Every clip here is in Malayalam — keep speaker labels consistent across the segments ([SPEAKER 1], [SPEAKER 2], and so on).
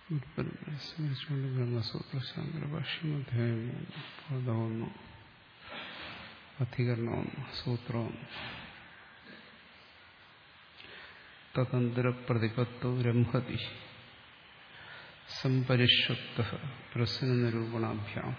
[SPEAKER 1] സ്മരിച്ചുകൊണ്ട് ബ്രഹ്മസൂത്ര ശാന്തര ഭാഷ്യം അധ്യായം പദമൊന്നു അധികരണമൊന്നു സൂത്രമൊന്നു തതന്ത്ര പ്രതിപത്തോ രംഹതി സംപരിഷുപ്ത പ്രശ്ന നിരൂപണാഭ്യാം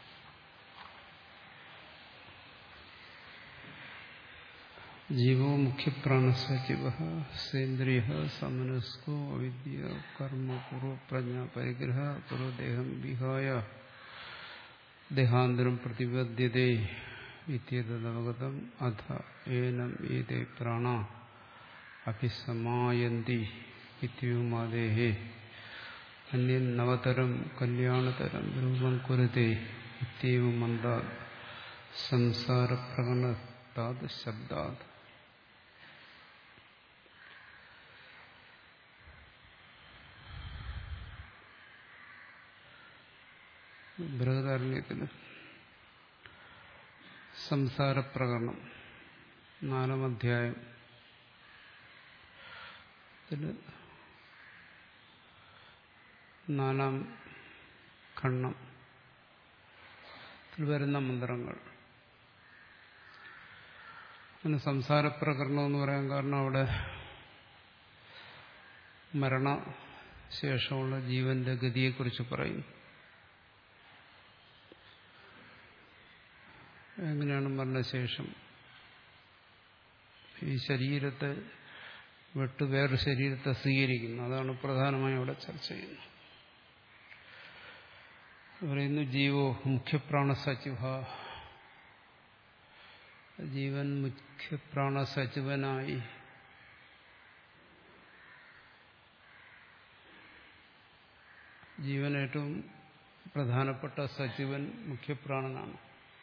[SPEAKER 1] ജീവോ മുഖ്യപ്രാണസചിവ സേന്ദ്രിയ സമനസ്കോ അവിദ്യ കർമ്മ പൂർവപ്രജ്ഞ പരിഗ്രഹ പൂർവദേഹം വിഹായ ദേഹാന്തരം പ്രതിപദ്യത്തെ ഇത്യതവഗതം അധ ഏനം ഏതേ പ്രാണ അഭിസമായന്തി ഇത്യുമാദേഹേ അന്യൻ നവതരം കല്യാണതരം രൂപം കുരുത്തെ ഇത്യവും മന്ദാ സംസാരപ്രകടനത്താത് ശബ്ദാത് ബൃഹദാരണ്യത്തിന് സംസാരപ്രകരണം നാലാം അധ്യായം നാലാം ഖണ്ണം വരുന്ന മന്ത്രങ്ങൾ അങ്ങനെ സംസാരപ്രകരണം എന്ന് പറയാൻ കാരണം അവിടെ മരണശേഷമുള്ള ജീവന്റെ ഗതിയെക്കുറിച്ച് പറയുന്നു എങ്ങനെയാണ് മരണശേഷം ഈ ശരീരത്തെ വിട്ട് വേറൊരു ശരീരത്തെ സ്വീകരിക്കുന്നു അതാണ് പ്രധാനമായും അവിടെ ചർച്ച ചെയ്യുന്നത് പറയുന്നു ജീവോ മുഖ്യപ്രാണസച്ചിവ ജീവൻ മുഖ്യപ്രാണസച്ചിവനായി ജീവൻ ഏറ്റവും പ്രധാനപ്പെട്ട സച്ചിവൻ മുഖ്യപ്രാണനാണ്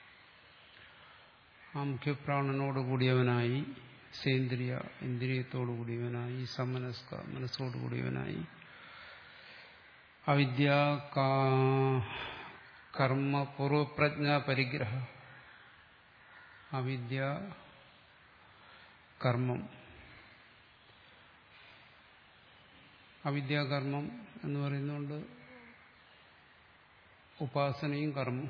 [SPEAKER 1] ആ മുഖ്യപ്രാണനോട് കൂടിയവനായി സേന്ദ്രിയ ഇന്ദ്രിയത്തോടു കൂടിയവനായി സമനസ്ക മനസ്സോടു കൂടിയവനായി അവിദ്യ കർമ്മ പൂർവപ്രജ്ഞ പരിഗ്രഹ അവിദ്യ കർമ്മം അവിദ്യാകർമ്മം എന്ന് പറയുന്നുകൊണ്ട് ഉപാസനയും കർമ്മം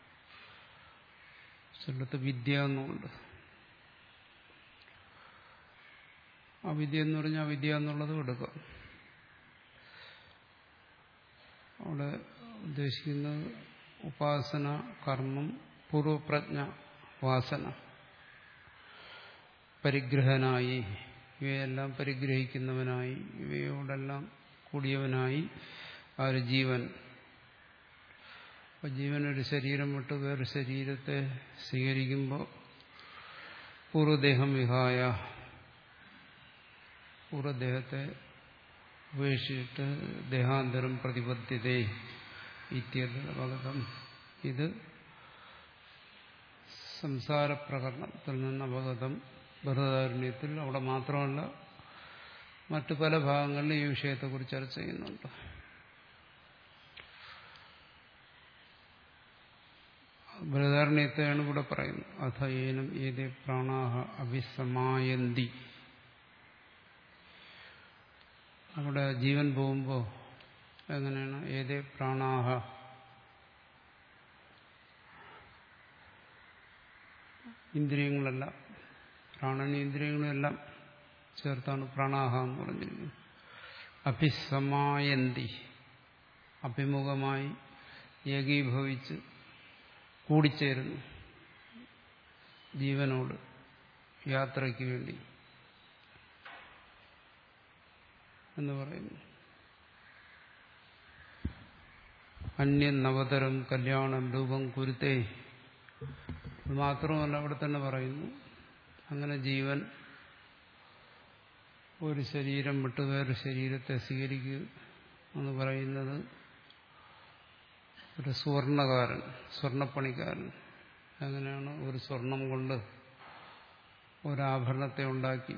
[SPEAKER 1] ചിലടത്ത് വിദ്യ എന്നുണ്ട് അവിദ്യ എന്ന് പറഞ്ഞാൽ അവിദ്യ എന്നുള്ളത് എടുക്കുക അവിടെ ഉദ്ദേശിക്കുന്നത് ഉപാസന കർമ്മം പൂർവപ്രജ്ഞ വാസന പരിഗ്രഹനായി ഇവയെല്ലാം പരിഗ്രഹിക്കുന്നവനായി ഇവയോടെല്ലാം കൂടിയവനായി ആ ഒരു ജീവൻ അപ്പൊ ജീവൻ ഒരു ശരീരം വിട്ട് വേറൊരു ശരീരത്തെ സ്വീകരിക്കുമ്പോൾ പൂർവ്വദേഹം വിഹായ പൂർവ്വദേഹത്തെ ഉപേക്ഷിച്ചിട്ട് ദേഹാന്തരം പ്രതിപദ്ധ്യതേ ഇത്യതം ഇത് സംസാരപ്രകടനത്തിൽ നിന്ന് അപകടം ബൃഹദാരണ്യത്തിൽ അവിടെ മാത്രമല്ല മറ്റു പല ഭാഗങ്ങളിലും ഈ വിഷയത്തെക്കുറിച്ച് ചർച്ച ചെയ്യുന്നുണ്ട് ബൃഹദാരണ്യത്തെയാണ് ഇവിടെ പറയുന്നത് അഥ ഏനം ഏതേ പ്രാണാഹ അഭിസമായന്തി അവിടെ ജീവൻ പോകുമ്പോൾ എങ്ങനെയാണ് ഏതേ പ്രാണാഹ ഇന്ദ്രിയങ്ങളെല്ലാം പ്രാണനും ഇന്ദ്രിയങ്ങളെല്ലാം ചേർത്താണ് പ്രാണാഹ എന്ന് പറഞ്ഞിരിക്കുന്നത് അഭിസമായന്തി അഭിമുഖമായി ഏകീഭവിച്ച് കൂടിച്ചേരുന്നു ജീവനോട് യാത്രയ്ക്ക് വേണ്ടി എന്ന് പറയുന്നു അന്യ നവതരം കല്യാണം രൂപം കുരുത്തേ അത് മാത്രമല്ല അവിടെ തന്നെ പറയുന്നു അങ്ങനെ ജീവൻ ഒരു ശരീരം വിട്ട് വേറൊരു ശരീരത്തെ സ്വീകരിക്കുക എന്ന് പറയുന്നത് ഒരു സുവർണകാരൻ സ്വർണപ്പണിക്കാരൻ അങ്ങനെയാണ് ഒരു സ്വർണം കൊണ്ട് ഒരാഭരണത്തെ ഉണ്ടാക്കി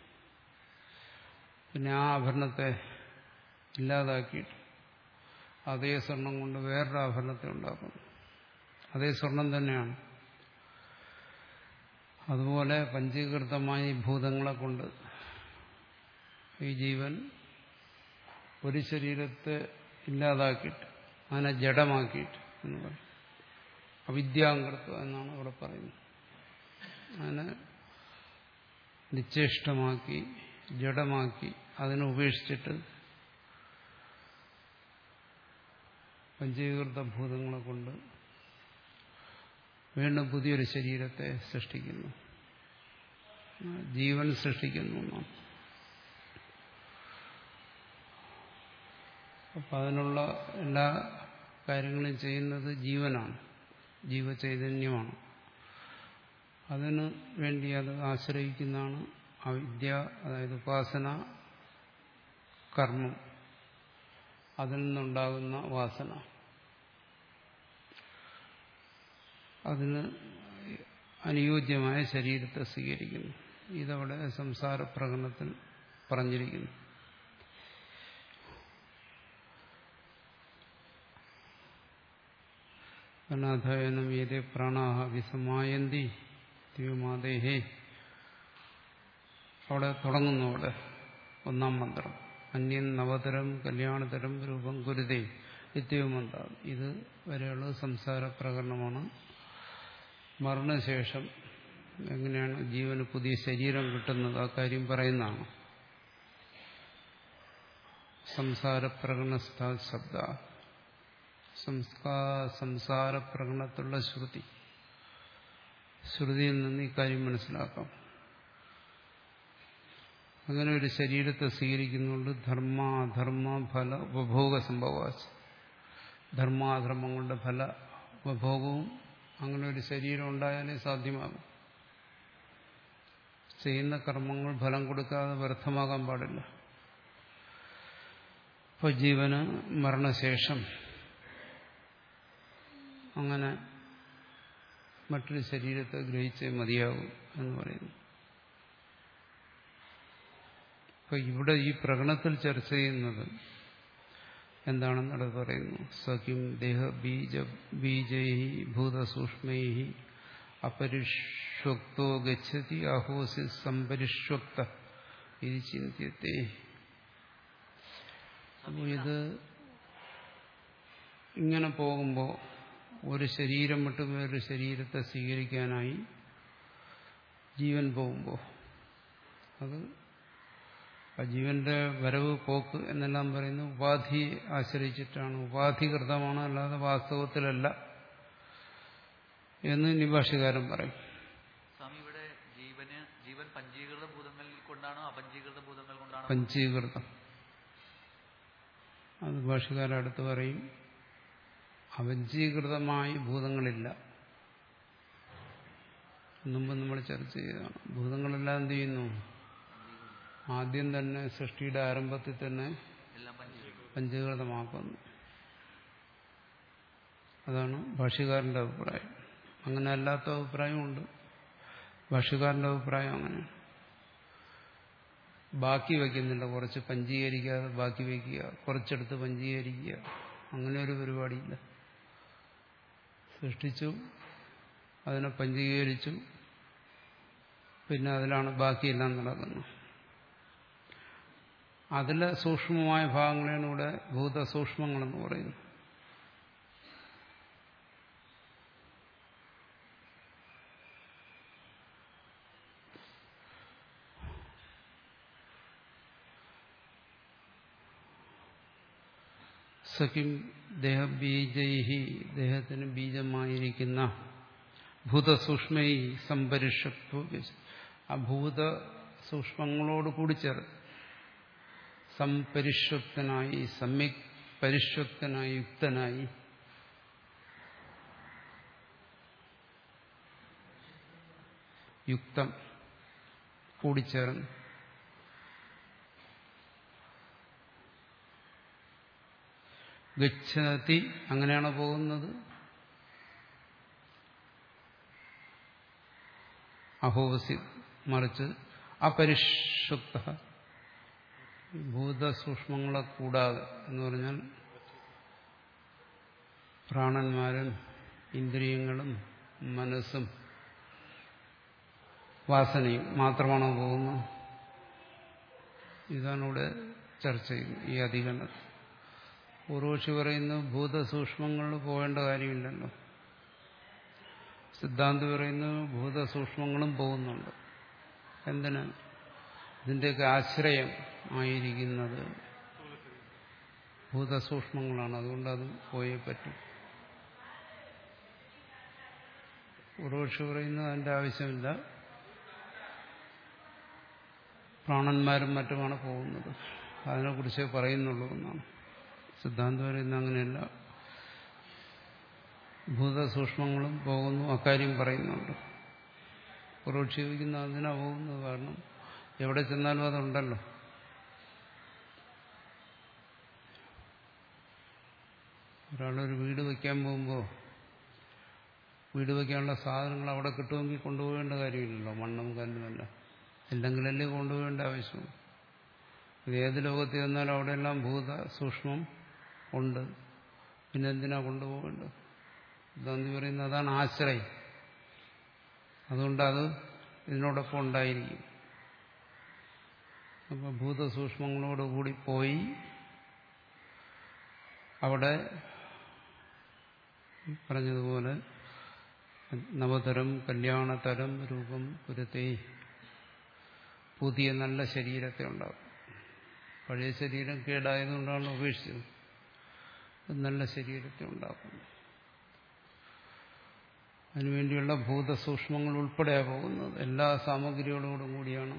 [SPEAKER 1] പിന്നെ ആ ആഭരണത്തെ ഇല്ലാതാക്കിയിട്ട് അതേ സ്വർണം കൊണ്ട് വേറൊരു ആഭരണത്തെ ഉണ്ടാക്കുന്നു അതേ സ്വർണം തന്നെയാണ് അതുപോലെ പഞ്ചീകൃതമായ ഭൂതങ്ങളെ കൊണ്ട് ഈ ജീവൻ ഒരു ശരീരത്തെ ഇല്ലാതാക്കിയിട്ട് അതിനെ ജഡമാക്കിയിട്ട് എന്ന് പറയും അവിദ്യാങ്കൃത്വം എന്നാണ് അവിടെ പറയുന്നത് അതിനെ നിശ്ചേഷ്ടമാക്കി ജഡമാക്കി അതിനെ ഉപേക്ഷിച്ചിട്ട് പഞ്ചീകൃത ഭൂതങ്ങളെ കൊണ്ട് വീണ്ടും പുതിയൊരു ശരീരത്തെ സൃഷ്ടിക്കുന്നു ജീവൻ സൃഷ്ടിക്കുന്നു എന്നാണ് അപ്പം അതിനുള്ള എല്ലാ കാര്യങ്ങളും ചെയ്യുന്നത് ജീവനാണ് ജീവചൈതന്യമാണ് അതിന് വേണ്ടി അത് ആശ്രയിക്കുന്നതാണ് അവിദ്യ അതായത് ഉപാസന കർമ്മം അതിൽ നിന്നുണ്ടാകുന്ന വാസന അതിന് അനുയോജ്യമായ ശരീരത്തെ സ്വീകരിക്കുന്നു ഇതവിടെ സംസാര പ്രകടനത്തിൽ പറഞ്ഞിരിക്കുന്നു അനാഥായനം ഏതേ പ്രാണാഹ വിസമായന്തി ദിവ്യമാതേഹേ അവിടെ തുടങ്ങുന്നു അവിടെ ഒന്നാം മന്ത്രം അന്യൻ നവതരം കല്യാണതരം രൂപം ഗുരുതേ നിത്യവുമന്ത ഇത് വരെയുള്ള സംസാര പ്രകരണമാണ് മരണശേഷം എങ്ങനെയാണ് ജീവന് പുതിയ ശരീരം കിട്ടുന്നത് ആ കാര്യം പറയുന്നതാണ് സംസാര പ്രകടനസ്ഥ ശബ്ദ സംസ്കാ സംസാര പ്രകടനത്തിലുള്ള ശ്രുതി ശ്രുതിയിൽ നിന്ന് ഇക്കാര്യം മനസ്സിലാക്കാം അങ്ങനെ ഒരു ശരീരത്തെ സ്വീകരിക്കുന്നുണ്ട് ധർമ്മ അധർമ്മ ഫല ഉപഭോഗ സംഭവാച്ച് ധർമാധർമ്മങ്ങളുടെ ഫല ഉപഭോഗവും അങ്ങനെ ഒരു ശരീരം ഉണ്ടായാലേ സാധ്യമാകും ചെയ്യുന്ന കർമ്മങ്ങൾ ഫലം കൊടുക്കാതെ വ്യർത്ഥമാകാൻ പാടില്ല ഇപ്പോൾ ജീവന് മരണശേഷം അങ്ങനെ മറ്റൊരു ശരീരത്തെ ഗ്രഹിച്ചേ മതിയാകും എന്ന് പറയുന്നു ഇപ്പൊ ഇവിടെ ഈ പ്രകടനത്തിൽ ചർച്ച ചെയ്യുന്നത് എന്താണെന്ന് അവിടെ പറയുന്നു സഖ്യം ദേഹ ബീജ ബീജൈ ഭൂതസൂക്ഷ്മൈ അപരിഷ്വക്തോ ഗച്ഛതി അഹോസി സംപരിഷ്വക്ത ഇത് ചിന്തിയത്തെ അപ്പോൾ ഇത് ഇങ്ങനെ പോകുമ്പോൾ ഒരു ശരീരം വിട്ട് വേറൊരു ശരീരത്തെ സ്വീകരിക്കാനായി ജീവൻ പോകുമ്പോൾ അത് ആ ജീവന്റെ വരവ് പോക്ക് എന്നെല്ലാം പറയുന്ന ഉപാധി ആശ്രയിച്ചിട്ടാണ് ഉപാധികൃതമാണ് അല്ലാതെ വാസ്തവത്തിലല്ല എന്ന് നിഭാഷകാരൻ പറയും
[SPEAKER 2] സ്വാമി ഇവിടെ ജീവന് ജീവൻ പഞ്ചീകൃത ഭൂതങ്ങൾ കൊണ്ടാണോ അപഞ്ചീകൃത ഭൂതങ്ങൾ കൊണ്ടാണോ
[SPEAKER 1] പഞ്ചീകൃതം അത് ഭാഷകാരൻ അടുത്ത് പറയും അവഞ്ചീകൃതമായ ഭൂതങ്ങളില്ല മുമ്പ് നമ്മൾ ചർച്ച ചെയ്തതാണ് ഭൂതങ്ങളെല്ലാം എന്ത് ചെയ്യുന്നു ആദ്യം തന്നെ സൃഷ്ടിയുടെ ആരംഭത്തിൽ തന്നെ
[SPEAKER 2] എല്ലാം പഞ്ചീകൃതം
[SPEAKER 1] പഞ്ചീകൃതമാക്കുന്നു അതാണ് ഭാഷ്യകാരന്റെ അഭിപ്രായം അങ്ങനെ അല്ലാത്ത അഭിപ്രായമുണ്ട് ഭാഷ്യകാരന്റെ അഭിപ്രായം അങ്ങനെയാണ് ബാക്കി വയ്ക്കുന്നില്ല കുറച്ച് പഞ്ചീകരിക്കാതെ ബാക്കി വയ്ക്കുക കുറച്ചെടുത്ത് പഞ്ചീകരിക്കുക അങ്ങനെ ഒരു പരിപാടിയില്ല സൃഷ്ടിച്ചു അതിനെ പഞ്ചീകരിച്ചു പിന്നെ അതിലാണ് ബാക്കിയെല്ലാം നടക്കുന്നത് അതിലെ സൂക്ഷ്മമായ ഭാഗങ്ങളെയാണ് ഇവിടെ ഭൂതസൂക്ഷ്മങ്ങളെന്ന് പറയുന്നത് സഖിം ദേഹബീജൈഹി ദേഹത്തിന് ബീജമായിരിക്കുന്ന ഭൂതസൂക്ഷ്മൈ സംപരിഷത്വ ആ ഭൂത സൂക്ഷ്മങ്ങളോട് കൂടി ചേർത്ത് സംപരിഷ്വക്തനായി സമ്യക് പരിഷ്വക്തനായി യുക്തനായി യുക്തം കൂടിച്ചേർന്ന് ഗച്ഛതി അങ്ങനെയാണ് പോകുന്നത് അഹോസി മറിച്ച് അപരിഷുപ്ത ഭൂതസൂക്ഷ്മങ്ങളെ കൂടാതെ എന്ന് പറഞ്ഞാൽ പ്രാണന്മാരും ഇന്ദ്രിയങ്ങളും മനസ്സും വാസനയും മാത്രമാണോ പോകുന്നത് ഇതാണ് ഇവിടെ ചർച്ച ചെയ്യുന്നത് ഈ അധികരണത്തിൽ പൂർവക്ഷി പറയുന്നു ഭൂതസൂക്ഷ്മങ്ങൾ പോകേണ്ട കാര്യമില്ലല്ലോ സിദ്ധാന്തി പറയുന്നു ഭൂതസൂക്ഷ്മങ്ങളും പോകുന്നുണ്ട് എന്തിന് ഇതിൻ്റെയൊക്കെ ആശ്രയം ആയിരിക്കുന്നത് ഭൂതസൂക്ഷ്മങ്ങളാണ് അതുകൊണ്ട് അത് പോയേ പറ്റും ഉറവക്ഷി പറയുന്നു അതിൻ്റെ ആവശ്യമില്ല പ്രാണന്മാരും മറ്റുമാണ് പോകുന്നത് അതിനെക്കുറിച്ച് പറയുന്നുള്ളൂ എന്നാണ് സിദ്ധാന്തം പറയുന്നത് അങ്ങനെയല്ല ഭൂതസൂക്ഷ്മങ്ങളും പോകുന്നു അക്കാര്യം പറയുന്നുണ്ട് ഉറവക്ഷി ചോദിക്കുന്ന അതിനാ പോകുന്നത് കാരണം എവിടെ ചെന്നാലും അതുണ്ടല്ലോ ഒരാളൊരു വീട് വയ്ക്കാൻ പോകുമ്പോൾ വീട് വയ്ക്കാനുള്ള സാധനങ്ങൾ അവിടെ കിട്ടുമെങ്കിൽ കൊണ്ടുപോകേണ്ട കാര്യമില്ലല്ലോ മണ്ണും കല്ലുമല്ല ഇല്ലെങ്കിലല്ലേ കൊണ്ടുപോകേണ്ട ആവശ്യമുള്ളൂ ഇത് ഏത് ലോകത്ത് ചെന്നാലും അവിടെയെല്ലാം ഭൂത സൂക്ഷ്മം ഉണ്ട് പിന്നെ എന്തിനാ കൊണ്ടുപോകേണ്ടത് ഇതാന്ന് പറയുന്നത് അതാണ് ആശ്രയം അതുകൊണ്ട് അത് ഇതിനോടൊപ്പം ഉണ്ടായിരിക്കും അപ്പോൾ ഭൂതസൂക്ഷ്മങ്ങളോടുകൂടി പോയി അവിടെ പറഞ്ഞതുപോലെ നവതരം കല്യാണതരം രൂപം പുരത്തെ പുതിയ നല്ല ശരീരത്തെ ഉണ്ടാകും പഴയ ശരീരം കേടായതുകൊണ്ടാണ് ഉപേക്ഷിച്ചത് നല്ല ശരീരത്തെ ഉണ്ടാക്കും അതിനുവേണ്ടിയുള്ള ഭൂതസൂക്ഷ്മങ്ങൾ ഉൾപ്പെടെയാണ് പോകുന്നത് എല്ലാ സാമഗ്രികളോടും കൂടിയാണ്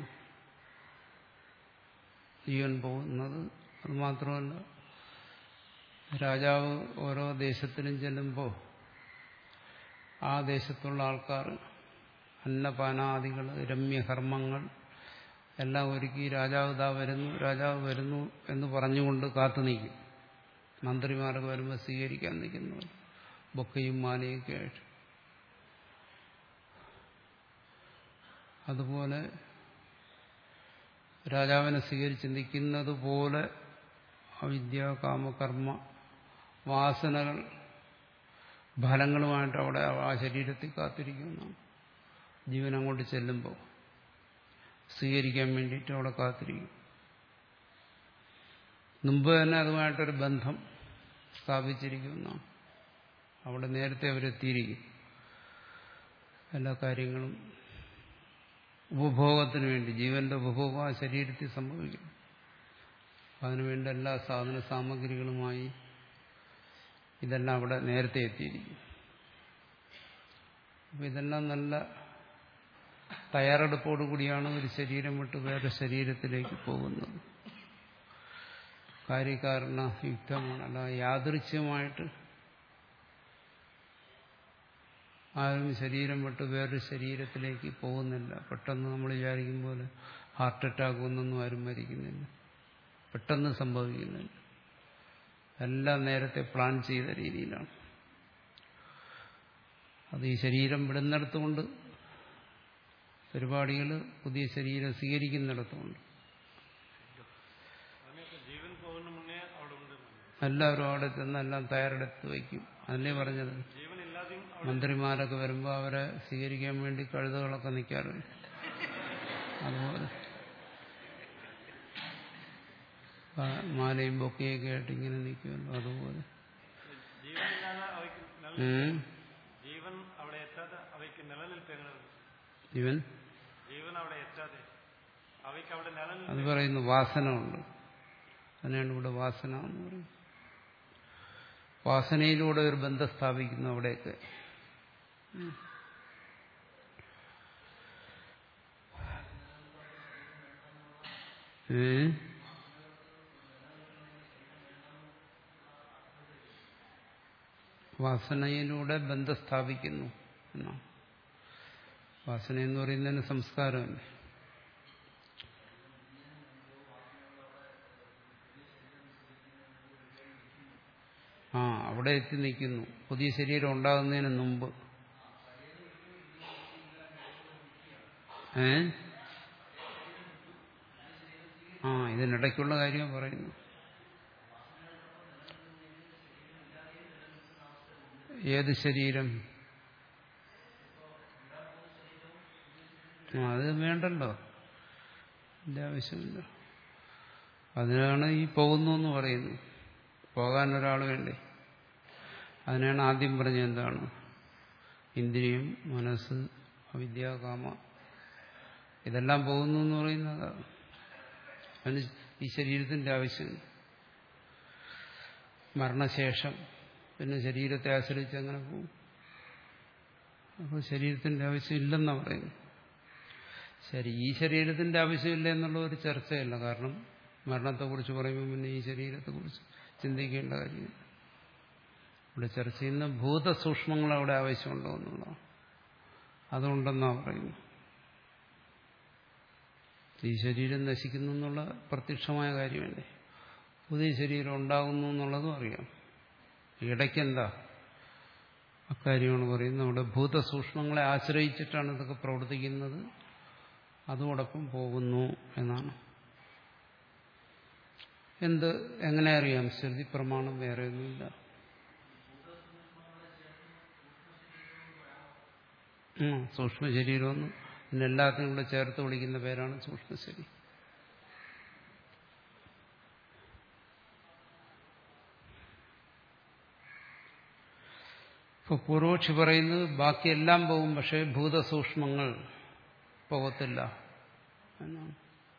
[SPEAKER 1] ജീവൻ പോകുന്നത് അത് മാത്രമല്ല രാജാവ് ഓരോ ദേശത്തിലും ചെല്ലുമ്പോൾ ആ ദേശത്തുള്ള ആൾക്കാർ അന്നപാനാദികൾ രമ്യകർമ്മങ്ങൾ എല്ലാം ഒരുക്കി രാജാവ് ഇതാ വരുന്നു രാജാവ് വരുന്നു എന്ന് പറഞ്ഞുകൊണ്ട് കാത്തു നിൽക്കും മന്ത്രിമാരൊക്കെ വരുമ്പോൾ സ്വീകരിക്കാൻ നിൽക്കുന്നു ബൊക്കയും മാനയൊക്കെ ആയിട്ട് അതുപോലെ രാജാവിനെ സ്വീകരിച്ച് നിൽക്കുന്നത് പോലെ അവിദ്യ കാമകർമ്മ വാസനകൾ ഫലങ്ങളുമായിട്ട് അവിടെ ആ ശരീരത്തിൽ കാത്തിരിക്കുന്നതാണ് ജീവൻ അങ്ങോട്ട് ചെല്ലുമ്പോൾ സ്വീകരിക്കാൻ വേണ്ടിയിട്ട് അവിടെ കാത്തിരിക്കും മുമ്പ് തന്നെ അതുമായിട്ടൊരു ബന്ധം സ്ഥാപിച്ചിരിക്കുന്നതാണ് അവിടെ നേരത്തെ അവരെത്തിയിരിക്കും എല്ലാ കാര്യങ്ങളും ഉപഭോഗത്തിന് വേണ്ടി ജീവന്റെ ഉപഭോഗം ആ ശരീരത്തിൽ സംഭവിക്കും അതിനുവേണ്ട എല്ലാ സാധന സാമഗ്രികളുമായി ഇതെല്ലാം അവിടെ നേരത്തെ എത്തിയിരിക്കും അപ്പം ഇതെല്ലാം നല്ല തയ്യാറെടുപ്പോടുകൂടിയാണ് ഒരു ശരീരം വിട്ട് വേറെ ശരീരത്തിലേക്ക് പോകുന്നത് കാര്യകാരണ യുക്തമാണ് അല്ല യാദൃശ്യമായിട്ട് ആരും ശരീരം വിട്ട് വേറൊരു ശരീരത്തിലേക്ക് പോകുന്നില്ല പെട്ടെന്ന് നമ്മൾ വിചാരിക്കും പോലെ ഹാർട്ട് അറ്റാക്ക് ഒന്നൊന്നും ആരും മരിക്കുന്നില്ല പെട്ടെന്ന് സംഭവിക്കുന്നില്ല എല്ലാം നേരത്തെ പ്ലാൻ ചെയ്ത രീതിയിലാണ് അത് ഈ ശരീരം വിടുന്നിടത്തുകൊണ്ട് പരിപാടികൾ പുതിയ ശരീരം സ്വീകരിക്കുന്നിടത്തുമുണ്ട്
[SPEAKER 3] ജീവൻ പോകുന്ന മുന്നേ അവിടെ ഉണ്ട്
[SPEAKER 1] എല്ലാവരും അവിടെ ചെന്ന് എല്ലാം തയ്യാറെടുത്ത് വയ്ക്കും അതല്ലേ പറഞ്ഞത്
[SPEAKER 3] ജീവൻ ഇല്ലാതെയും
[SPEAKER 1] മന്ത്രിമാരൊക്കെ വരുമ്പോൾ അവരെ സ്വീകരിക്കാൻ വേണ്ടി കഴുതകളൊക്കെ നിൽക്കാറുണ്ട് അതുപോലെ ആ, മാലയും ബൊക്കെയൊക്കെ ആയിട്ട് ഇങ്ങനെ നിൽക്കുമല്ലോ അതുപോലെ
[SPEAKER 3] ജീവൻ ഇല്ലാതെ അവയ്ക്ക് നില
[SPEAKER 1] ഉം.
[SPEAKER 3] ജീവൻ അവിടെ എത്താതെ അവയ്ക്ക് നിലനിൽപ്പ് എങ്ങനെ
[SPEAKER 1] ഇവൻ
[SPEAKER 3] ജീവൻ അവിടെ എത്താതെ അവയ്ക്ക് അവിടെ നിലനിൽപ്പ്
[SPEAKER 1] അത് പറയുന്നു വാസന ഉണ്ട് അതിനാണ് ഇവിടെ വാസന എന്ന് പറയുന്നത് വാസനയിലൂടെ ഒരു ബന്ധം സ്ഥാപിക്കുന്നു അവിടെയൊക്കെ ഉം. ഏ വാസനയിലൂടെ ബന്ധം സ്ഥാപിക്കുന്നു എന്നാണ് വാസന എന്ന് പറയുന്നതിന് സംസ്കാരമല്ലേ ആ അവിടെ എത്തി നിൽക്കുന്നു പുതിയ ശരീരം ഉണ്ടാകുന്നതിന് മുമ്പ് ഏ ആ ഇതിനിടയ്ക്കുള്ള കാര്യം പറയുന്നു ഏത് ശരീരം ആ, അത് വേണ്ടല്ലോ ഇതിന്റെ ആവശ്യമില്ല അതിനാണ് ഈ പോകുന്നു എന്ന് പറയുന്നത് പോകാൻ ഒരാൾ വേണ്ടേ അതിനാണ് ആദ്യം പറഞ്ഞത് എന്താണ് ഇന്ദ്രിയം മനസ്സ് അവിദ്യ കാമ ഇതെല്ലാം പോകുന്നു എന്ന് പറയുന്നത് അതിന് ഈ ശരീരത്തിന്റെ ആവശ്യമില്ല മരണശേഷം പിന്നെ ശരീരത്തെ ആശ്രയിച്ച് അങ്ങനെ പോകും അപ്പോൾ ശരീരത്തിന്റെ ആവശ്യമില്ലെന്നാണ് പറയുന്നത് ശരി ഈ ശരീരത്തിന്റെ ആവശ്യമില്ല എന്നുള്ള ഒരു ചർച്ചയല്ല കാരണം മരണത്തെക്കുറിച്ച് പറയുമ്പോൾ പിന്നെ ഈ ശരീരത്തെക്കുറിച്ച് ചിന്തിക്കേണ്ട കാര്യമില്ല ഇവിടെ ചർച്ച ചെയ്യുന്ന ഭൂതസൂക്ഷ്മങ്ങൾ അവിടെ ആവശ്യമുണ്ടോ എന്നുള്ളതാണ് അതുകൊണ്ടെന്നാണ് പറയുന്നത് ഈ ശരീരം നശിക്കുന്നു എന്നുള്ള പ്രത്യക്ഷമായ കാര്യമല്ലേ പുതിയ ശരീരം ഉണ്ടാകുന്നു എന്നുള്ളതും അറിയാം ഇടയ്ക്കെന്താ അക്കാര്യമാണ് പറയുന്നത് അവിടെ ഭൂതസൂക്ഷ്മങ്ങളെ ആശ്രയിച്ചിട്ടാണ് ഇതൊക്കെ പ്രവർത്തിക്കുന്നത് അതോടൊപ്പം പോകുന്നു എന്നാണ് എന്ത് എങ്ങനെ അറിയാം ശ്രുതി പ്രമാണം വേറെ ഒന്നുമില്ല ഉം, സൂക്ഷ്മ ശരീരമൊന്നും പിന്നെ എല്ലാത്തിനും കൂടെ ചേർത്ത് വിളിക്കുന്ന പേരാണ് സൂക്ഷ്മ ശരീരം ഇപ്പൊ പൂർവക്ഷി പറയുന്നത് ബാക്കിയെല്ലാം പോകും പക്ഷേ ഭൂതസൂക്ഷ്മങ്ങൾ പോകത്തില്ല എന്നാണ്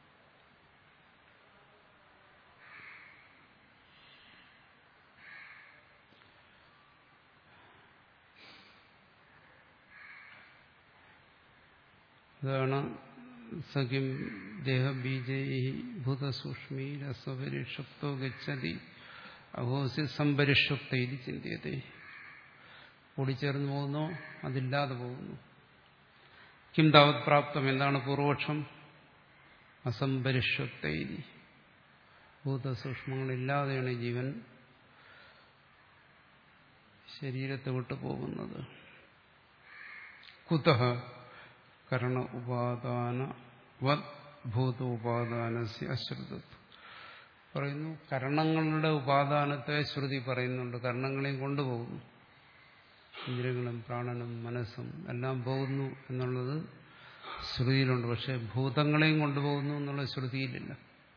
[SPEAKER 1] അതാണ് സഖ്യം ദേഹബീജൈ ഭൂതസൂക്ഷ്മീ രസപരിഷുപ്തോ ഗച്ഛതി അഹോസി സംപരിഷുപ്ത ഇത് ചിന്തിയതേ കൂടിച്ചേർന്ന് പോകുന്നു അതില്ലാതെ പോകുന്നു കിം താവത് പ്രാപ്തം എന്താണ് പൂർവപക്ഷം അസംപരിഷുപ്ത ഭൂതസൂക്ഷ്മങ്ങളില്ലാതെയാണ് ജീവൻ ശരീരത്തെ വിട്ടു പോകുന്നത് കുതഃ കരണ ഉപാദാന വത് ഭൂത ഉപാദാനസ്യ അശ്രുതത്വം പറയുന്നു കരണങ്ങളുടെ ഉപാദാനത്തെ ശ്രുതി പറയുന്നുണ്ട് കരണങ്ങളെയും കൊണ്ടുപോകുന്നു ഇന്ദ്രിയങ്ങളും പ്രാണനും മനസ്സും എല്ലാം പോകുന്നു എന്നുള്ളത് ശ്രുതിയിലുണ്ട് പക്ഷെ ഭൂതങ്ങളെയും കൊണ്ടുപോകുന്നു എന്നുള്ള ശ്രുതിയിലില്ല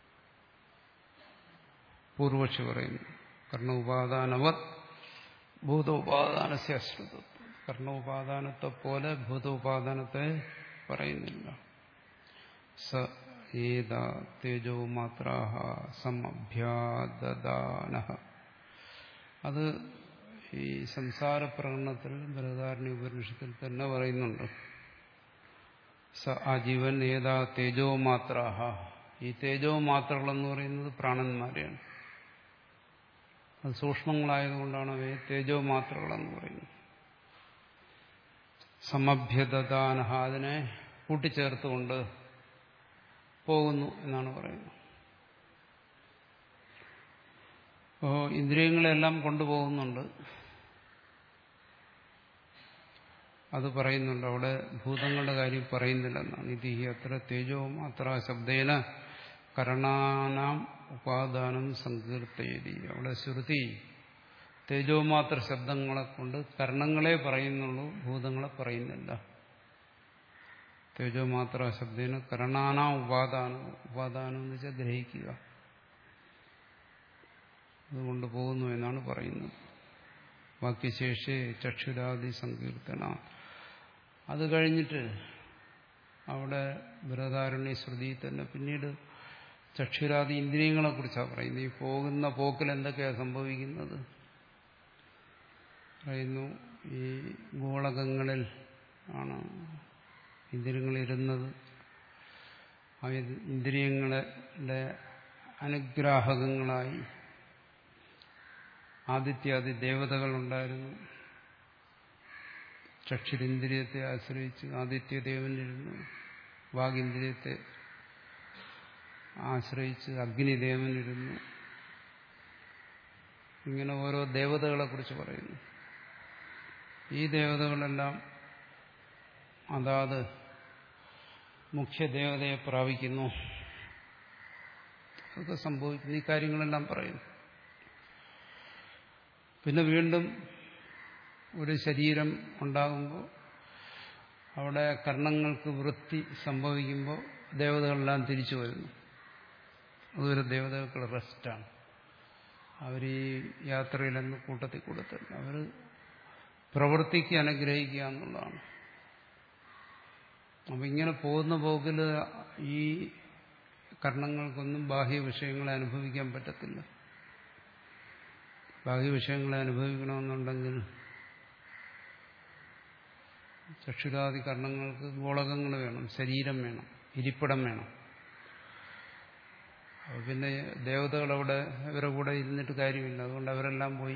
[SPEAKER 1] പൂർവക്ഷി പറയുന്നു കർണ ഉപാദാനവത് ഭൂത ഉപാദാനസ്യ അശ്രുതത്വം കർണ ഉപാദാനത്തെ പോലെ ഭൂത ഉപാദാനത്തെ പറയുന്നില്ല സ ഏത തേജോ മാത്രാഹ സമഭ്യാദാന അത് ഈ സംസാര പ്രകടനത്തിൽ ബൃഹദാരണ്യ ഉപനിഷത്തിൽ തന്നെ പറയുന്നുണ്ട് സ ആ ജീവൻ ഏതാ തേജോ മാത്രാഹ ഈ തേജോ മാത്രകളെന്ന് പറയുന്നത് പ്രാണന്മാരെയാണ് അത് സൂക്ഷ്മങ്ങളായതുകൊണ്ടാണ് അവയെ തേജോ മാത്രകളെന്ന് പറയുന്നത് സമഭ്യദാനഹ അതിനെ കൂട്ടിച്ചേർത്തുകൊണ്ട് പോകുന്നു എന്നാണ് പറയുന്നത് അപ്പോൾ ഇന്ദ്രിയങ്ങളെല്ലാം കൊണ്ടുപോകുന്നുണ്ട് അത് പറയുന്നുണ്ട് അവിടെ ഭൂതങ്ങളുടെ കാര്യം പറയുന്നില്ലെന്നാണ് ഇത് ഈ അത്ര തേജോ മാത്ര ശബ്ദേന കരണാനാം ഉപാദാനം സങ്കീർത്തയതി അവിടെ ശ്രുതി തേജോമാത്ര ശബ്ദങ്ങളെ കൊണ്ട് കർണങ്ങളെ പറയുന്നുള്ളൂ ഭൂതങ്ങളെ പറയുന്നില്ല തേജോമാത്ര ശബ്ദേന കരണാനാ ഉപാദാനം ഉപാദാനം എന്ന് വെച്ചാൽ ഗ്രഹിക്കുക അതുകൊണ്ട് പോകുന്നു എന്നാണ് പറയുന്നത് വാക്യശേഷി ചക്ഷുരാദി സങ്കീർത്തന അത് കഴിഞ്ഞിട്ട് അവിടെ ബൃഹദാരണ്യ ശ്രുതി തന്നെ പിന്നീട് ചക്ഷുരാദി ഇന്ദ്രിയങ്ങളെ കുറിച്ചാണ് പറയുന്നത് ഈ പോകുന്ന പോക്കിൽ എന്തൊക്കെയാണ് സംഭവിക്കുന്നത് പറയുന്നു ഈ ഗോളകങ്ങളിൽ ആണ് ഇന്ദ്രിയങ്ങളിരുന്നത് ആ ഇന്ദ്രിയങ്ങളുടെ അനുഗ്രാഹകങ്ങളായി ആദിത്യാദി ദേവതകളുണ്ടായിരുന്നു ചക്ഷുരിന്ദ്രിയത്തെ ആശ്രയിച്ച് ആദിത്യദേവനിരുന്നു വാഗിന്ദ്രിയത്തെ ആശ്രയിച്ച് അഗ്നിദേവനിരുന്നു ഇങ്ങനെ ഓരോ ദേവതകളെ കുറിച്ച് പറയുന്നു ഈ ദേവതകളെല്ലാം അതാത് മുഖ്യദേവതയെ പ്രാപിക്കുന്നു അതൊക്കെ സംഭവിക്കുന്നു ഈ കാര്യങ്ങളെല്ലാം പറയുന്നു പിന്നെ വീണ്ടും ഒരു ശരീരം ഉണ്ടാകുമ്പോൾ അവിടെ കർണങ്ങൾക്ക് വൃത്തി സംഭവിക്കുമ്പോൾ ദേവതകളെല്ലാം തിരിച്ചു വരുന്നു അതൊരു ദേവതകൾക്കുള്ള റെസ്റ്റാണ് അവർ ഈ യാത്രയിലൊന്നും കൂട്ടത്തിൽ കൊടുത്തില്ല അവർ പ്രവൃത്തിക്ക് അനുഗ്രഹിക്കുക എന്നുള്ളതാണ് അപ്പം ഇങ്ങനെ പോകുന്ന പോക്കിൽ ഈ കർണങ്ങൾക്കൊന്നും ബാഹ്യ വിഷയങ്ങളെ അനുഭവിക്കാൻ പറ്റത്തില്ല ബാഹ്യ വിഷയങ്ങളെ അനുഭവിക്കണമെന്നുണ്ടെങ്കിൽ ചക്ഷുരാദി കർണങ്ങൾക്ക് ഗോളകങ്ങൾ വേണം ശരീരം വേണം ഇരിപ്പിടം വേണം അപ്പൊ പിന്നെ ദേവതകൾ അവിടെ ഇവരെ കൂടെ ഇരുന്നിട്ട് കാര്യമില്ല അതുകൊണ്ട് അവരെല്ലാം പോയി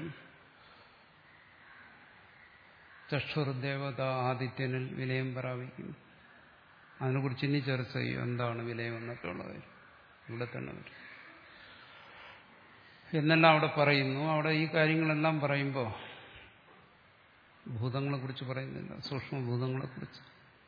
[SPEAKER 1] ചക്ഷുർദേവത ആദിത്യനിൽ വിലയം പ്രാപിക്കും അതിനെക്കുറിച്ച് ഇനി ചർച്ച ചെയ്യും എന്താണ് വിലയം എന്നൊക്കെ ഉള്ള കാര്യം ഇവിടെ തന്നെ വരും എന്നെല്ലാം അവിടെ പറയുന്നു അവിടെ ഈ കാര്യങ്ങളെല്ലാം പറയുമ്പോൾ ഭൂതങ്ങളെക്കുറിച്ച് പറയുന്നില്ല സൂക്ഷ്മഭൂതങ്ങളെക്കുറിച്ച്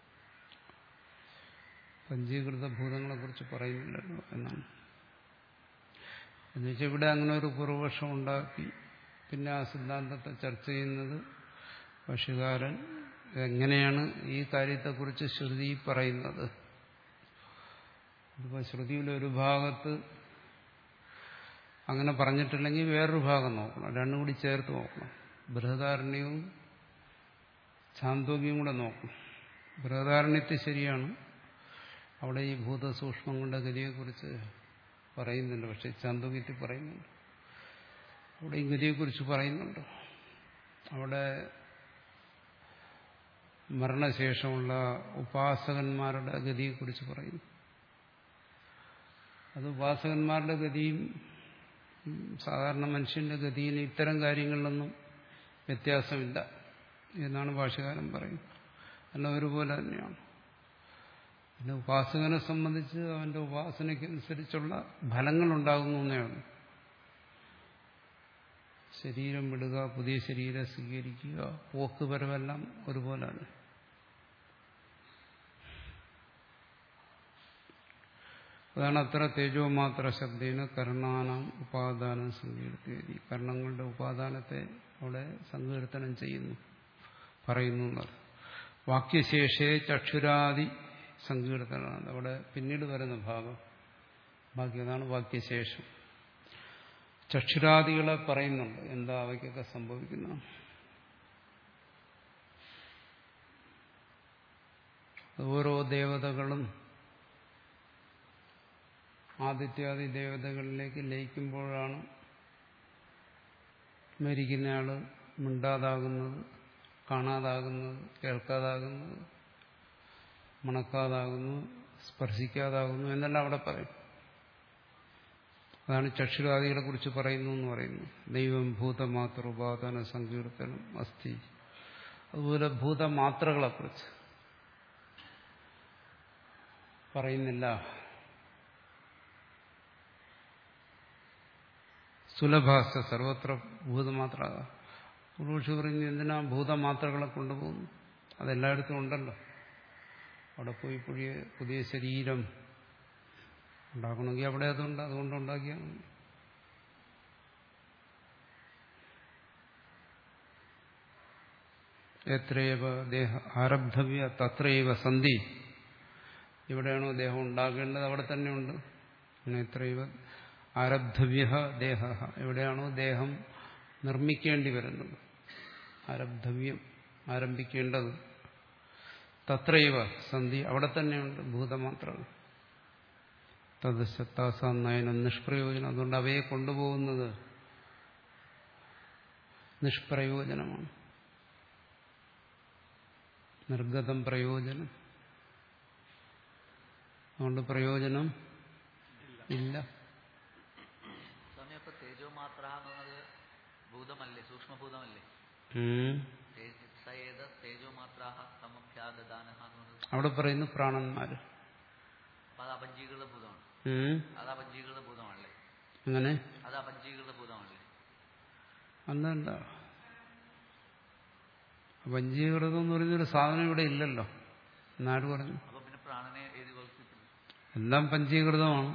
[SPEAKER 1] പഞ്ചീകൃത ഭൂതങ്ങളെക്കുറിച്ച് പറയുന്നില്ലല്ലോ എന്നാണ് എന്നുവെച്ചാൽ ഇവിടെ അങ്ങനെ ഒരു പൂർവപക്ഷം ഉണ്ടാക്കി പിന്നെ ആ സിദ്ധാന്തത്തെ ചർച്ച ചെയ്യുന്നത് ഭാഷകാരൻ എങ്ങനെയാണ് ഈ കാര്യത്തെക്കുറിച്ച് ശ്രുതി പറയുന്നത് ഇതിപ്പോൾ ശ്രുതിയിലെ ഒരു ഭാഗത്ത് അങ്ങനെ പറഞ്ഞിട്ടില്ലെങ്കിൽ വേറൊരു ഭാഗം നോക്കണം രണ്ടും കൂടി ചേർത്ത് നോക്കണം ബൃഹദാരണ്യവും ചാന്തോഗ്യവും കൂടെ നോക്കണം ബൃഹദാരണ്യത്തിൽ ശരിയാണ് അവിടെ ഈ ഭൂതസൂക്ഷ്മങ്ങളുടെ ഗതിയെക്കുറിച്ച് പറയുന്നുണ്ട് പക്ഷെ ചാന്തോഗ്യത്തിൽ പറയുന്നുണ്ട് അവിടെ ഈ ഗതിയെക്കുറിച്ച് പറയുന്നുണ്ട് അവിടെ മരണശേഷമുള്ള ഉപാസകന്മാരുടെ ഗതിയെക്കുറിച്ച് പറയുന്നു അത് ഉപാസകന്മാരുടെ ഗതിയും സാധാരണ മനുഷ്യന്റെ ഗതിയിൽ ഇത്തരം കാര്യങ്ങളിലൊന്നും വ്യത്യാസമില്ല എന്നാണ് ഭാഷകാരൻ പറയുന്നത് എല്ലാം ഒരുപോലെ തന്നെയാണ് പിന്നെ ഉപാസകനെ സംബന്ധിച്ച് അവന്റെ ഉപാസനയ്ക്കനുസരിച്ചുള്ള ഫലങ്ങളുണ്ടാകുന്നു എന്നേയുള്ളൂ ശരീരം വിടുക പുതിയ ശരീരം സ്വീകരിക്കുക പോക്ക് വരവെല്ലാം ഒരുപോലെയാണ് അതാണ് അത്ര തേജോ മാത്ര ശബ്ദേന കർണാനാം ഉപാദാനം സങ്കീർത്തി കർണങ്ങളുടെ ഉപാദാനത്തെ അവിടെ സങ്കീർത്തനം ചെയ്യുന്നു പറയുന്നു എന്നത് വാക്യശേഷേ ചക്ഷുരാദി സങ്കീർത്തനമാണ് അവിടെ പിന്നീട് വരുന്ന ഭാഗം ബാക്കി അതാണ് വാക്യശേഷം ചക്ഷുരാദികളെ പറയുന്നുണ്ട് എന്താ അവയ്ക്കൊക്കെ സംഭവിക്കുന്നത് ഓരോ ദേവതകളും ആദിത്യാദി ദേവതകളിലേക്ക് ലയിക്കുമ്പോഴാണ് മരിക്കുന്നയാള് മിണ്ടാതാകുന്നത് കാണാതാകുന്നത് കേൾക്കാതാകുന്നത് മണക്കാതാകുന്നു സ്പർശിക്കാതാകുന്നു എന്നെല്ലാം അവിടെ പറയും അതാണ് ചക്ഷുരാദികളെ കുറിച്ച് പറയുന്നു എന്ന് പറയുന്നു ദൈവം ഭൂതമാത്ര ഉപാദാന സങ്കീർത്തനം അസ്ഥി അതുപോലെ ഭൂതമാത്രകളെക്കുറിച്ച് പറയുന്നില്ല സുലഭാസ സർവത്ര ഭൂതമാത്ര പുരുഷ പറഞ്ഞു എന്തിനാ ഭൂതമാത്രകളെ കൊണ്ടുപോകുന്നു അതെല്ലായിടത്തും ഉണ്ടല്ലോ അവിടെ പോയി പുതിയ പുതിയ ശരീരം ഉണ്ടാക്കണമെങ്കിൽ അവിടെ അതുണ്ട് അതുകൊണ്ട് ഉണ്ടാക്കിയാൽ മതി എത്രയവ ദേഹ ആരബ്ധവ്യ തത്രയവ സന്ധി എവിടെയാണോ ദേഹം ഉണ്ടാകേണ്ടത് അവിടെ തന്നെ ഉണ്ട് പിന്നെ എത്രയവ ആരബ്ധവ്യ ദേഹ എവിടെയാണോ ദേഹം നിർമ്മിക്കേണ്ടി വരുന്നത് ആരബ്ധവ്യം ആരംഭിക്കേണ്ടത് തത്രയവ സന്ധി അവിടെ തന്നെയുണ്ട് ഭൂതമാത്രകൾ തദ്ശത്താസന്നയനം നിഷ്പ്രയോജനം അതുകൊണ്ട് അവയെ കൊണ്ടുപോകുന്നത് നിഷ്പ്രയോജനമാണ് നിർഗതം പ്രയോജനം അതുകൊണ്ട് പ്രയോജനം ഇല്ല
[SPEAKER 2] സ്വാമി അപ്പൊ തേജോ മാത്ര എന്ന് പറയുന്നത് ഭൂതമല്ലേ സൂക്ഷ്മഭൂതമല്ലേ
[SPEAKER 1] ഉം.
[SPEAKER 2] തേ- സ ഏത തേജോ മാത്ര സമഭ്യാദാന എന്ന് പറയുന്നത്
[SPEAKER 1] അവിടെ പറയുന്നു പ്രാണന്മാര്
[SPEAKER 2] അപ്പൊ അത് അപഞ്ചീകൃത ഭൂതമാണ്
[SPEAKER 1] ഉം.
[SPEAKER 2] അത് അപഞ്ചീകൃത ഭൂതമാണല്ലേ
[SPEAKER 1] അങ്ങനെ
[SPEAKER 2] അത് അപഞ്ചീകൃത ഭൂതമാണല്ലേ
[SPEAKER 1] അല്ലല്ല പഞ്ചീകൃതം എന്ന് പറയുന്നൊരു സാധനം ഇവിടെ ഇല്ലല്ലോ എന്നാര് പറഞ്ഞു
[SPEAKER 2] അപ്പൊ പിന്നെ പ്രാണനെ ഏത് വകുപ്പിക്കുന്നു
[SPEAKER 1] എല്ലാം പഞ്ചീകൃതമാണ്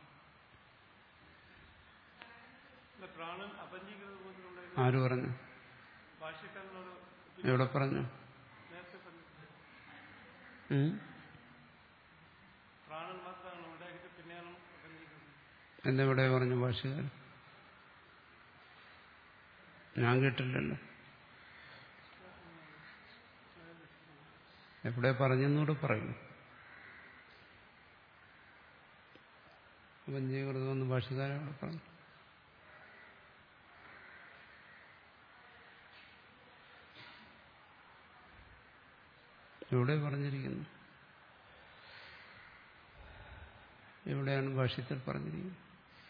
[SPEAKER 3] അല്ല, പ്രാണൻ അപഞ്ചീകൃത ഭൂമിയിലുണ്ടായിരുന്ന
[SPEAKER 1] ആര് പറഞ്ഞു
[SPEAKER 3] ഭാഷ്യക്കാരനോട്
[SPEAKER 1] എവിടെ പറഞ്ഞു
[SPEAKER 3] നേരത്തെ പറഞ്ഞു
[SPEAKER 1] ഉം?
[SPEAKER 3] പ്രാണൻ മാത്രമാണ് ഉണ്ടാക്കിയിട്ട് പിന്നെയാണ് അപഞ്ചീകൃതം
[SPEAKER 1] എന്നെവിടെ പറഞ്ഞു ഭാഷകാരൻ ഞാൻ കേട്ടില്ലല്ലോ എവിടെ പറഞ്ഞെന്നൂടെ പറയും പഞ്ചീകൃതമെന്ന് ഭാഷകാരോട് പറഞ്ഞു എവിടെ പറഞ്ഞിരിക്കുന്നു എവിടെയാണ് ഭാഷ്യത്തിൽ പറഞ്ഞിരിക്കുന്നത്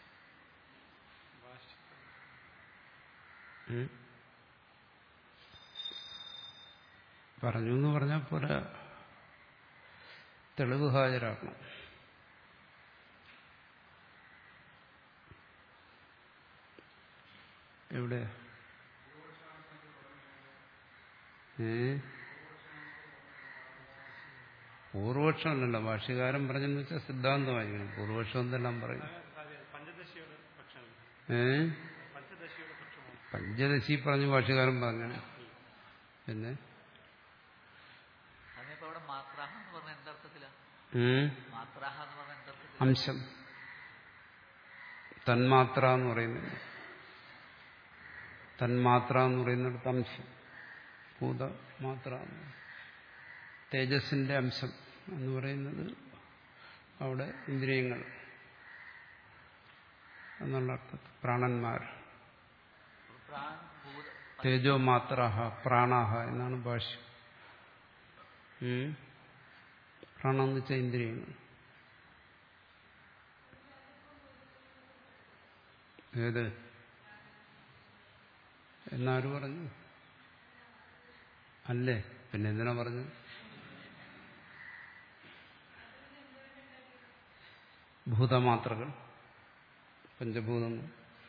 [SPEAKER 1] ഉം? പറഞ്ഞു എന്ന് പറഞ്ഞാൽ പോരാ തെളിവ് ഹാജരാക്കണം എവിടെ ഏ പൂർവപക്ഷമല്ലല്ലോ ഭാഷ്യകാരൻ പറഞ്ഞെന്ന് വെച്ചാൽ സിദ്ധാന്തമായിരിക്കണം പൂർവപക്ഷം എന്തെല്ലാം പറയും
[SPEAKER 3] പഞ്ചദശിയുടെ പക്ഷമല്ല
[SPEAKER 1] ഏ
[SPEAKER 3] പഞ്ചദശിയുടെ പക്ഷമാണ്
[SPEAKER 1] പഞ്ചദശി പറഞ്ഞു ഭാഷ്യകാരൻ പറഞ്ഞാണ് പിന്നെ
[SPEAKER 2] അതിനിപ്പോ അവിടെ മാത്രാഹ എന്ന് പറഞ്ഞ എന്തർത്ഥത്തിലാ
[SPEAKER 1] ഉം,
[SPEAKER 2] മാത്രാഹ എന്ന് പറഞ്ഞ എന്തർത്ഥത്തിലാ
[SPEAKER 1] അംശം തന്മാത്ര എന്ന് പറയുന്നത് തന്മാത്ര എന്ന് പറയുന്നിടത്ത് അംശം ഭൂതമാത്ര എന്ന് പറയും. തേജസ്സിന്റെ അംശം എന്ന് പറയുന്നത് അവിടെ ഇന്ദ്രിയങ്ങൾ എന്നുള്ള അർത്ഥത്തിൽ പ്രാണന്മാർ
[SPEAKER 2] പ്രാൺ ഭൂത
[SPEAKER 1] തേജോ മാത്രാഹ പ്രാണാഹ എന്നാണ് ഭാഷ്യം ഉം. പ്രാണം എന്ന് വെച്ചാൽ ഇന്ദ്രിയങ്ങൾ ഏത് എന്നാര് പറഞ്ഞു അല്ലേ പിന്നെ എന്തിനാ പറഞ്ഞു ഭൂതമാത്രകൾ പഞ്ചഭൂതങ്ങൾ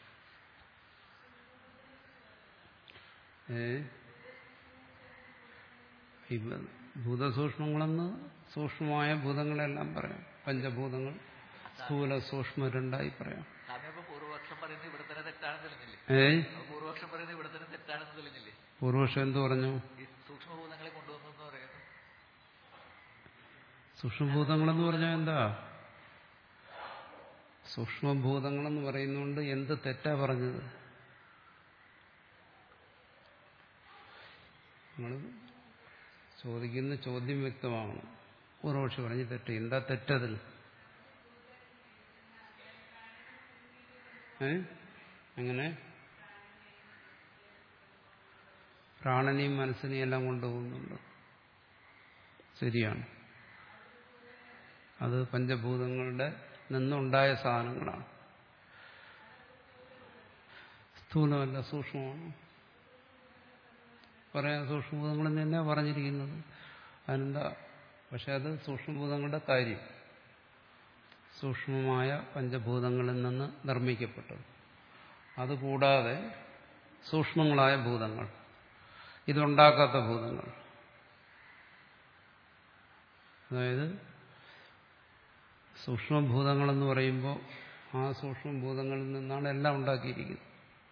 [SPEAKER 1] ഏ ഇവ ഭൂതസൂക്ഷ്മങ്ങളെന്ന് സൂക്ഷ്മമായ ഭൂതങ്ങളെല്ലാം പറയാം പഞ്ചഭൂതങ്ങൾ സ്ഥൂല സൂക്ഷ്മ രണ്ടായി പറയാം
[SPEAKER 2] സ്വാമി അപ്പൊ പൂർവപക്ഷം പറയുന്നത് ഇവിടെ തന്നെ തെറ്റാണെന്ന് തെളിഞ്ഞില്ലേ
[SPEAKER 1] ഏ
[SPEAKER 2] അപ്പൊ പൂർവപക്ഷം പറയുന്നത് ഇവിടെ തന്നെ തെറ്റാണെന്ന് തെളിഞ്ഞില്ലേ
[SPEAKER 1] പൂർവക്ഷം എന്ത് പറഞ്ഞു
[SPEAKER 2] ഈ സൂക്ഷ്മഭൂതങ്ങളെ കൊണ്ടുവന്നു എന്ന് പറയുന്നത്
[SPEAKER 1] സൂക്ഷ്മഭൂതങ്ങളെന്ന് പറഞ്ഞാൽ എന്താ സൂക്ഷ്മഭൂതങ്ങളെന്ന് പറയുന്നതുകൊണ്ട് എന്ത് തെറ്റാ പറഞ്ഞത് നിങ്ങൾ ചോദിക്കുന്ന ചോദ്യം വ്യക്തമാവണം പൂർവക്ഷി പറഞ്ഞ് തെറ്റ് എന്താ തെറ്റതിൽ ഏ അങ്ങനെ പ്രാണനെയും മനസ്സിനെയും എല്ലാം കൊണ്ടുപോകുന്നുണ്ട് ശരിയാണ് അത് പഞ്ചഭൂതങ്ങളുടെ നിന്നുണ്ടായ സാധനങ്ങളാണ് സ്ഥൂലമല്ല സൂക്ഷ്മമാണ് പറയാൻ സൂക്ഷ്മഭൂതങ്ങളെന്ന് തന്നെയാണ് പറഞ്ഞിരിക്കുന്നത് അതിനെന്താ പക്ഷെ അത് സൂക്ഷ്മഭൂതങ്ങളുടെ കാര്യം സൂക്ഷ്മമായ പഞ്ചഭൂതങ്ങളിൽ നിന്ന് നിർമ്മിക്കപ്പെട്ടത് അതുകൂടാതെ സൂക്ഷ്മങ്ങളായ ഭൂതങ്ങൾ ഇതുണ്ടാക്കാത്ത ഭൂതങ്ങൾ അതായത് സൂക്ഷ്മഭൂതങ്ങളെന്ന് പറയുമ്പോൾ ആ സൂക്ഷ്മഭൂതങ്ങളിൽ നിന്നാണ് എല്ലാം ഉണ്ടാക്കിയിരിക്കുന്നത്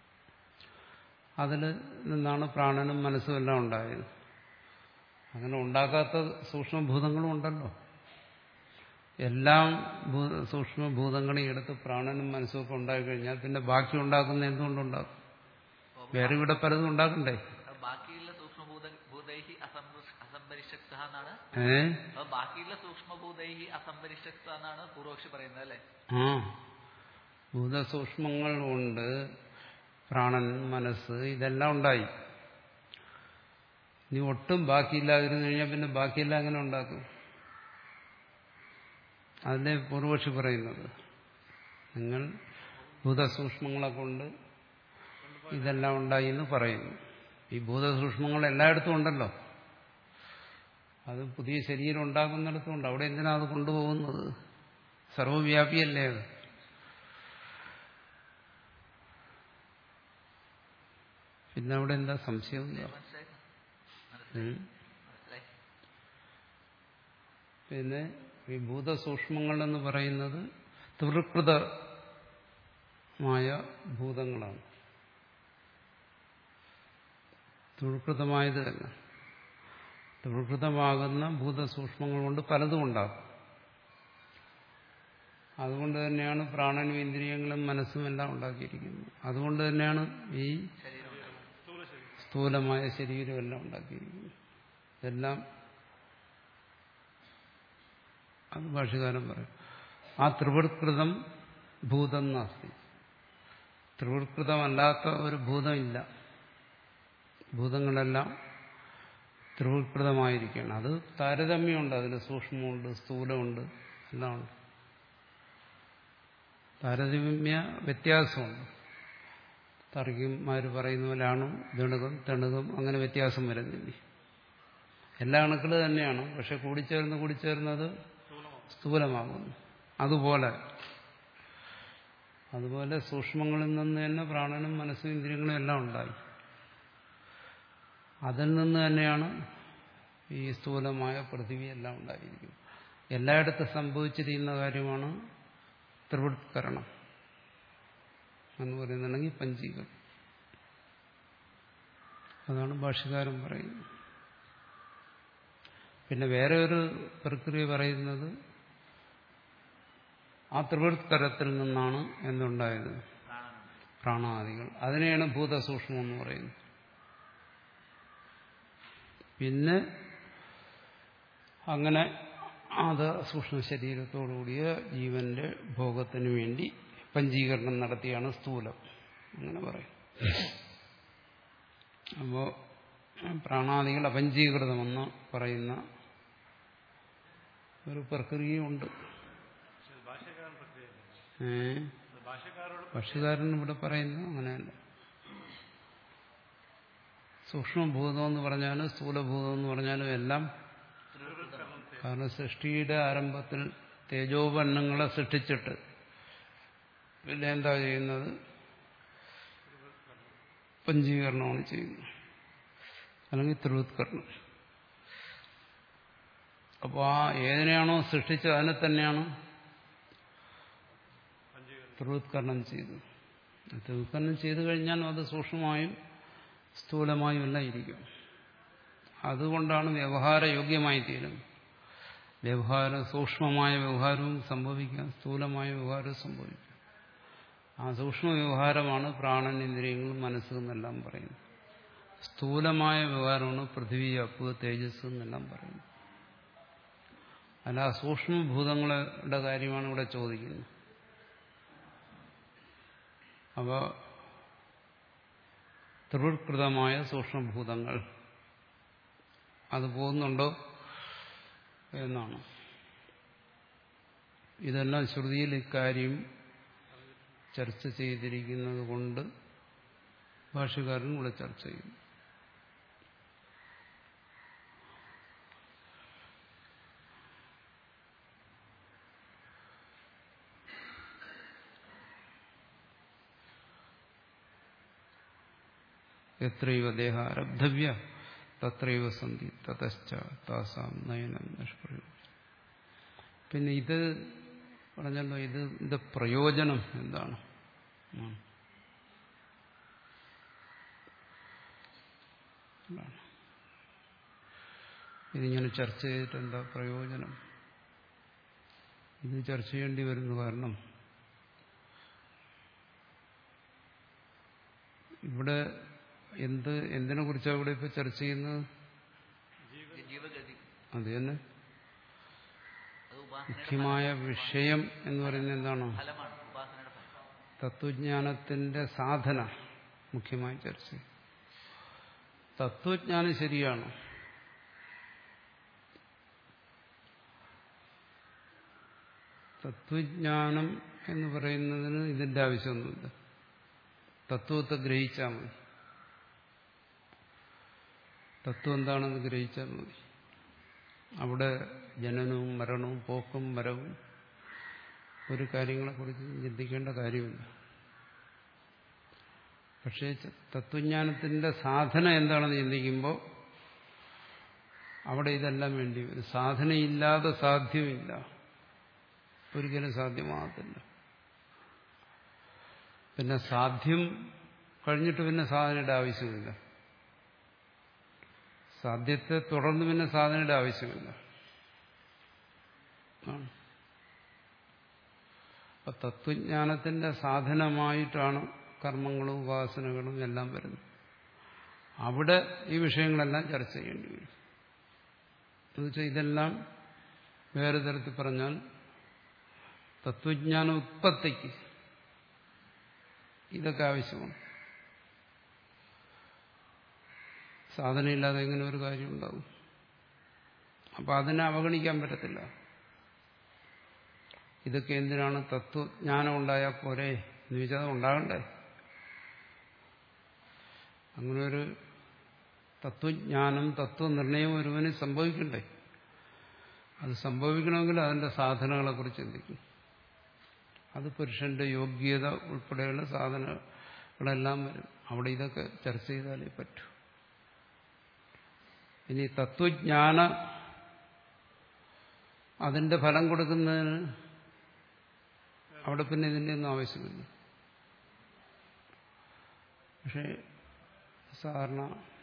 [SPEAKER 1] അതിൽ നിന്നാണ് പ്രാണനും മനസ്സും എല്ലാം ഉണ്ടായത് അങ്ങനെ ഉണ്ടാക്കാത്ത സൂക്ഷ്മഭൂതങ്ങളും ഉണ്ടല്ലോ എല്ലാം ഭൂ- സൂക്ഷ്മഭൂതങ്ങളെ എടുത്ത് പ്രാണനും മനസ്സും ഒക്കെ ഉണ്ടാക്കി കഴിഞ്ഞാൽ പിന്നെ ബാക്കി ഉണ്ടാക്കുന്ന എന്തുകൊണ്ടുണ്ടാക്കും വേറെ ഇവിടെ പലതും ഉണ്ടാക്കണ്ടേ
[SPEAKER 2] അപ്പൊ ബാക്കിയുള്ള സൂക്ഷ്മഭൂത ഭൂതൈഹി അസംബ- അസംപരിഷക്ത എന്നാണ്
[SPEAKER 1] ഏ
[SPEAKER 2] അപ്പൊ ബാക്കിയുള്ള സൂക്ഷ്മഭൂതൈഹി അസംപരിഷക്ത എന്നാണ് പൂർവക്ഷി പറയുന്നത് അല്ലെ
[SPEAKER 1] ആ ഭൂതസൂക്ഷ്മങ്ങൾ കൊണ്ട് പ്രാണൻ മനസ്സ് ഇതെല്ലാം ഉണ്ടായി ഇനി ഒട്ടും ബാക്കിയില്ലാതിരുന്നു കഴിഞ്ഞാൽ പിന്നെ ബാക്കിയെല്ലാം അങ്ങനെ ഉണ്ടാക്കും അതിന്റെ പൂർവക്ഷി പറയുന്നത് നിങ്ങൾ ഭൂതസൂക്ഷ്മങ്ങളെ കൊണ്ട് ഇതെല്ലാം ഉണ്ടായി എന്ന് പറയുന്നു ഈ ഭൂതസൂക്ഷ്മങ്ങൾ എല്ലായിടത്തും ഉണ്ടല്ലോ അത് പുതിയ ശരീരം ഉണ്ടാക്കുന്നിടത്തുണ്ട് അവിടെ എന്തിനാ അത് കൊണ്ടുപോകുന്നത് സർവവ്യാപിയല്ലേ അത് പിന്നെ അവിടെ എന്താ സംശയം എന്താ
[SPEAKER 2] മനസ്സിലായി
[SPEAKER 1] ഉം.
[SPEAKER 2] മനസ്സിലായി
[SPEAKER 1] പിന്നെ ഈ ഭൂതസൂക്ഷ്മങ്ങൾ എന്ന് പറയുന്നത് ത്വൃകൃതമായ ഭൂതങ്ങളാണ് ത്വൃകൃതമായത് തന്നെ ത്വൃകൃതമാകുന്ന ഭൂതസൂക്ഷ്മങ്ങൾ കൊണ്ട് പലതും ഉണ്ടാകും അതുകൊണ്ട് തന്നെയാണ് പ്രാണനും ഇന്ദ്രിയങ്ങളും മനസ്സും എല്ലാം ഉണ്ടാക്കിയിരിക്കുന്നത് അതുകൊണ്ട് തന്നെയാണ് ഈ
[SPEAKER 2] ശരീരം
[SPEAKER 1] സ്ഥൂലമായ ശരീരമെല്ലാം ഉണ്ടാക്കിയിരിക്കുന്നു ഇതെല്ലാം അത് ഭാഷകാരൻ പറയും ആ ത്രിവൃത്കൃതം ഭൂതം നാസ്തി ത്രിവൃത്കൃതമല്ലാത്ത ഒരു ഭൂതമില്ല ഭൂതങ്ങളെല്ലാം ത്രിവൃത്കൃതമായിരിക്കണം അത് താരതമ്യമുണ്ട് അതിൽ സൂക്ഷ്മമുണ്ട് സ്ഥൂലമുണ്ട് എല്ലാം ഉണ്ട് താരതമ്യ വ്യത്യാസമുണ്ട് തർക്കിമാർ പറയുന്ന പോലെയാണ് ദണുകം തെണുകം അങ്ങനെ വ്യത്യാസം വരുന്നില്ല എല്ലാ അണുക്കൾ തന്നെയാണ് പക്ഷെ കൂടിച്ചേർന്ന് കൂടിച്ചേർന്നത് സ്ഥൂലമാകുന്നു അതുപോലെ അതുപോലെ സൂക്ഷ്മങ്ങളിൽ നിന്ന് തന്നെ പ്രാണനും മനസ്സും ഇന്ദ്രിയങ്ങളും എല്ലാം ഉണ്ടായി അതിൽ നിന്ന് തന്നെയാണ് ഈ സ്ഥൂലമായ പൃഥിവി എല്ലാം ഉണ്ടായിരിക്കുന്നത് എല്ലായിടത്തും സംഭവിച്ചിരിക്കുന്ന കാര്യമാണ് ത്രിവൃത്കരണം എന്ന് പറയുന്നുണ്ടെങ്കിൽ പഞ്ചീകരണം അതാണ് ഭാഷകാരൻ പറയുന്നത് പിന്നെ വേറെ ഒരു പ്രക്രിയ പറയുന്നത് ആ ത്രിവൃത്കരത്തിൽ നിന്നാണ് എന്തുണ്ടായത് പ്രാണാദികൾ അതിനെയാണ് ഭൂതസൂക്ഷ്മം എന്ന് പറയുന്നത് പിന്നെ അങ്ങനെ അത് സൂക്ഷ്മ ശരീരത്തോടുകൂടിയ ജീവന്റെ ഭോഗത്തിന് വേണ്ടി പഞ്ചീകരണം നടത്തിയാണ് സ്ഥൂലം അങ്ങനെ പറയും അപ്പോ പ്രാണാദികൾ അപഞ്ചീകൃതമെന്ന് പറയുന്ന ഒരു പ്രക്രിയയുണ്ട്
[SPEAKER 3] പക്ഷെ ഇത് ഭാഷകാരൻ പ്രക്രിയയല്ല
[SPEAKER 1] ഏ
[SPEAKER 3] ഇത് ഭാഷക്കാരോട്
[SPEAKER 1] ഭക്ഷ്യകാരൻ ഇവിടെ പറയുന്നു അങ്ങനെയല്ല സൂക്ഷ്മഭൂതം എന്ന് പറഞ്ഞാലും സ്ഥൂലഭൂതം എന്ന് പറഞ്ഞാലും എല്ലാം കാരണം സൃഷ്ടിയുടെ ആരംഭത്തിൽ തേജോപന്നങ്ങളെ സൃഷ്ടിച്ചിട്ട് പിന്നെ എന്താ ചെയ്യുന്നത് പഞ്ചീകരണമാണ് ചെയ്യുന്നത് അല്ലെങ്കിൽ ത്രിവൃത്കരണം അപ്പോൾ ആ ഏതിനെയാണോ സൃഷ്ടിച്ചത് അതിനെ തന്നെയാണ് ത്രിവൃത്കരണം ചെയ്തത് ത്രിവൃത്കരണം ചെയ്തു കഴിഞ്ഞാൽ അത് സൂക്ഷ്മമായും സ്ഥൂലമായും എല്ലാം ഇരിക്കും അതുകൊണ്ടാണ് വ്യവഹാരയോഗ്യമായി തീരുന്നത് വ്യവഹാരം സൂക്ഷ്മമായ വ്യവഹാരവും സംഭവിക്കാം സ്ഥൂലമായ വ്യവഹാരവും സംഭവിക്കാം ആ സൂക്ഷ്മ വ്യവഹാരമാണ് പ്രാണൻ ഇന്ദ്രിയങ്ങളും മനസ്സ് എന്നെല്ലാം പറയുന്നത് സ്ഥൂലമായ വ്യവഹാരമാണ് പൃഥ്വി അപ്പ് തേജസ് എന്നെല്ലാം പറയുന്നത് അല്ല സൂക്ഷ്മഭൂതങ്ങളുടെ കാര്യമാണ് ഇവിടെ ചോദിക്കുന്നത് അപ്പോൾ ത്രിവൃത്കൃതമായ സൂക്ഷ്മഭൂതങ്ങൾ അത് പോകുന്നുണ്ടോ എന്നാണ് ഇതെല്ലാം ശ്രുതിയിൽ ഇക്കാര്യം ചർച്ച ചെയ്തിരിക്കുന്നത് കൊണ്ട് ഭാഷകാരൻ ഇവിടെ ചർച്ച ചെയ്യും എത്രയോ ദേഹാരബ്ധവ്യ തത്രൈവ സന്ധി തതശ്ച താസാം നയനം നിഷ്പ്രയോജനം പിന്നെ ഇത് പറഞ്ഞല്ലോ ഇത് ഇത് പ്രയോജനം എന്താണ് ഉം. എന്താണ്? ഇതിങ്ങനെ ചർച്ച ചെയ്തിട്ട് എന്താ പ്രയോജനം ഇത് ചർച്ച ചെയ്യേണ്ടി വരുന്നു കാരണം ഇവിടെ എന്ത് എന്തിനെ കുറിച്ചാണ് ഇവിടെ ഇപ്പൊ ചർച്ച ചെയ്യുന്നത്
[SPEAKER 2] ജീവഗതി
[SPEAKER 1] അത് തന്നെ
[SPEAKER 2] അത് ഉപാസനയുടെ
[SPEAKER 1] മുഖ്യമായ വിഷയം എന്ന് പറയുന്നത് എന്താണ്
[SPEAKER 2] ഫലമാണ് ഉപാസനയുടെ ഫലം
[SPEAKER 1] തത്വജ്ഞാനത്തിന്റെ സാധന മുഖ്യമായി ചർച്ച ചെയ്യും തത്വജ്ഞാനം ശരിയാണ് തത്വജ്ഞാനം എന്ന് പറയുന്നതിന് ഇതിന്റെ ആവശ്യമൊന്നുമില്ല തത്വത്തെ ഗ്രഹിച്ചാൽ മതി തത്വം എന്താണെന്ന് ഗ്രഹിച്ചാൽ മതി അവിടെ ജനനവും മരണവും പോക്കും വരവും ഒരു കാര്യങ്ങളെക്കുറിച്ച് ചിന്തിക്കേണ്ട കാര്യമില്ല പക്ഷേ ച- തത്വജ്ഞാനത്തിന്റെ സാധന എന്താണെന്ന് ചിന്തിക്കുമ്പോൾ അവിടെ ഇതെല്ലാം വേണ്ടി വരും സാധനയില്ലാതെ സാധ്യമില്ല ഒരിക്കലും സാധ്യമാകത്തില്ല പിന്നെ സാധ്യം കഴിഞ്ഞിട്ട് പിന്നെ സാധനയുടെ ആവശ്യമില്ല സാധ്യത്തെ തുടർന്ന് പിന്നെ സാധനയുടെ ആവശ്യമില്ല ആണ്. അപ്പൊ തത്വജ്ഞാനത്തിന്റെ സാധനമായിട്ടാണ് കർമ്മങ്ങളും ഉപാസനകളും എല്ലാം വരുന്നത് അവിടെ ഈ വിഷയങ്ങളെല്ലാം ചർച്ച ചെയ്യേണ്ടി വരും എന്നുവെച്ചാൽ ഇതെല്ലാം വേറെ തരത്തിൽ പറഞ്ഞാൽ തത്വജ്ഞാന ഉത്പത്തിക്ക് ഇതൊക്കെ ആവശ്യമാണ് സാധനയില്ലാതെ എങ്ങനെ ഒരു കാര്യം ഉണ്ടാവും അപ്പൊ അതിനെ അവഗണിക്കാൻ പറ്റത്തില്ല ഇതൊക്കെ എന്തിനാണ് തത്വജ്ഞാനം ഉണ്ടായാൽ പോരെ എന്ന് ചോദിച്ചാൽ അത് ഉണ്ടാകണ്ടേ അങ്ങനെ ഒരു തത്വജ്ഞാനം തത്വനിർണയം ഒരുവന് സംഭവിക്കണ്ടേ അത് സംഭവിക്കണമെങ്കിൽ അതിന്റെ സാധനങ്ങളെ കുറിച്ച് ചിന്തിക്കും അത് പുരുഷന്റെ യോഗ്യത ഉൾപ്പെടെയുള്ള സാധനങ്ങളെല്ലാം വരും അവിടെ ഇതൊക്കെ ചർച്ച ചെയ്താലേ പറ്റൂ ഇനി തത്വജ്ഞാന അതിന്റെ ഫലം കൊടുക്കുന്നതിന് അവിടെ പിന്നെ ഇതിന്റെ ഒന്നും ആവശ്യമില്ല പക്ഷെ സാധാരണ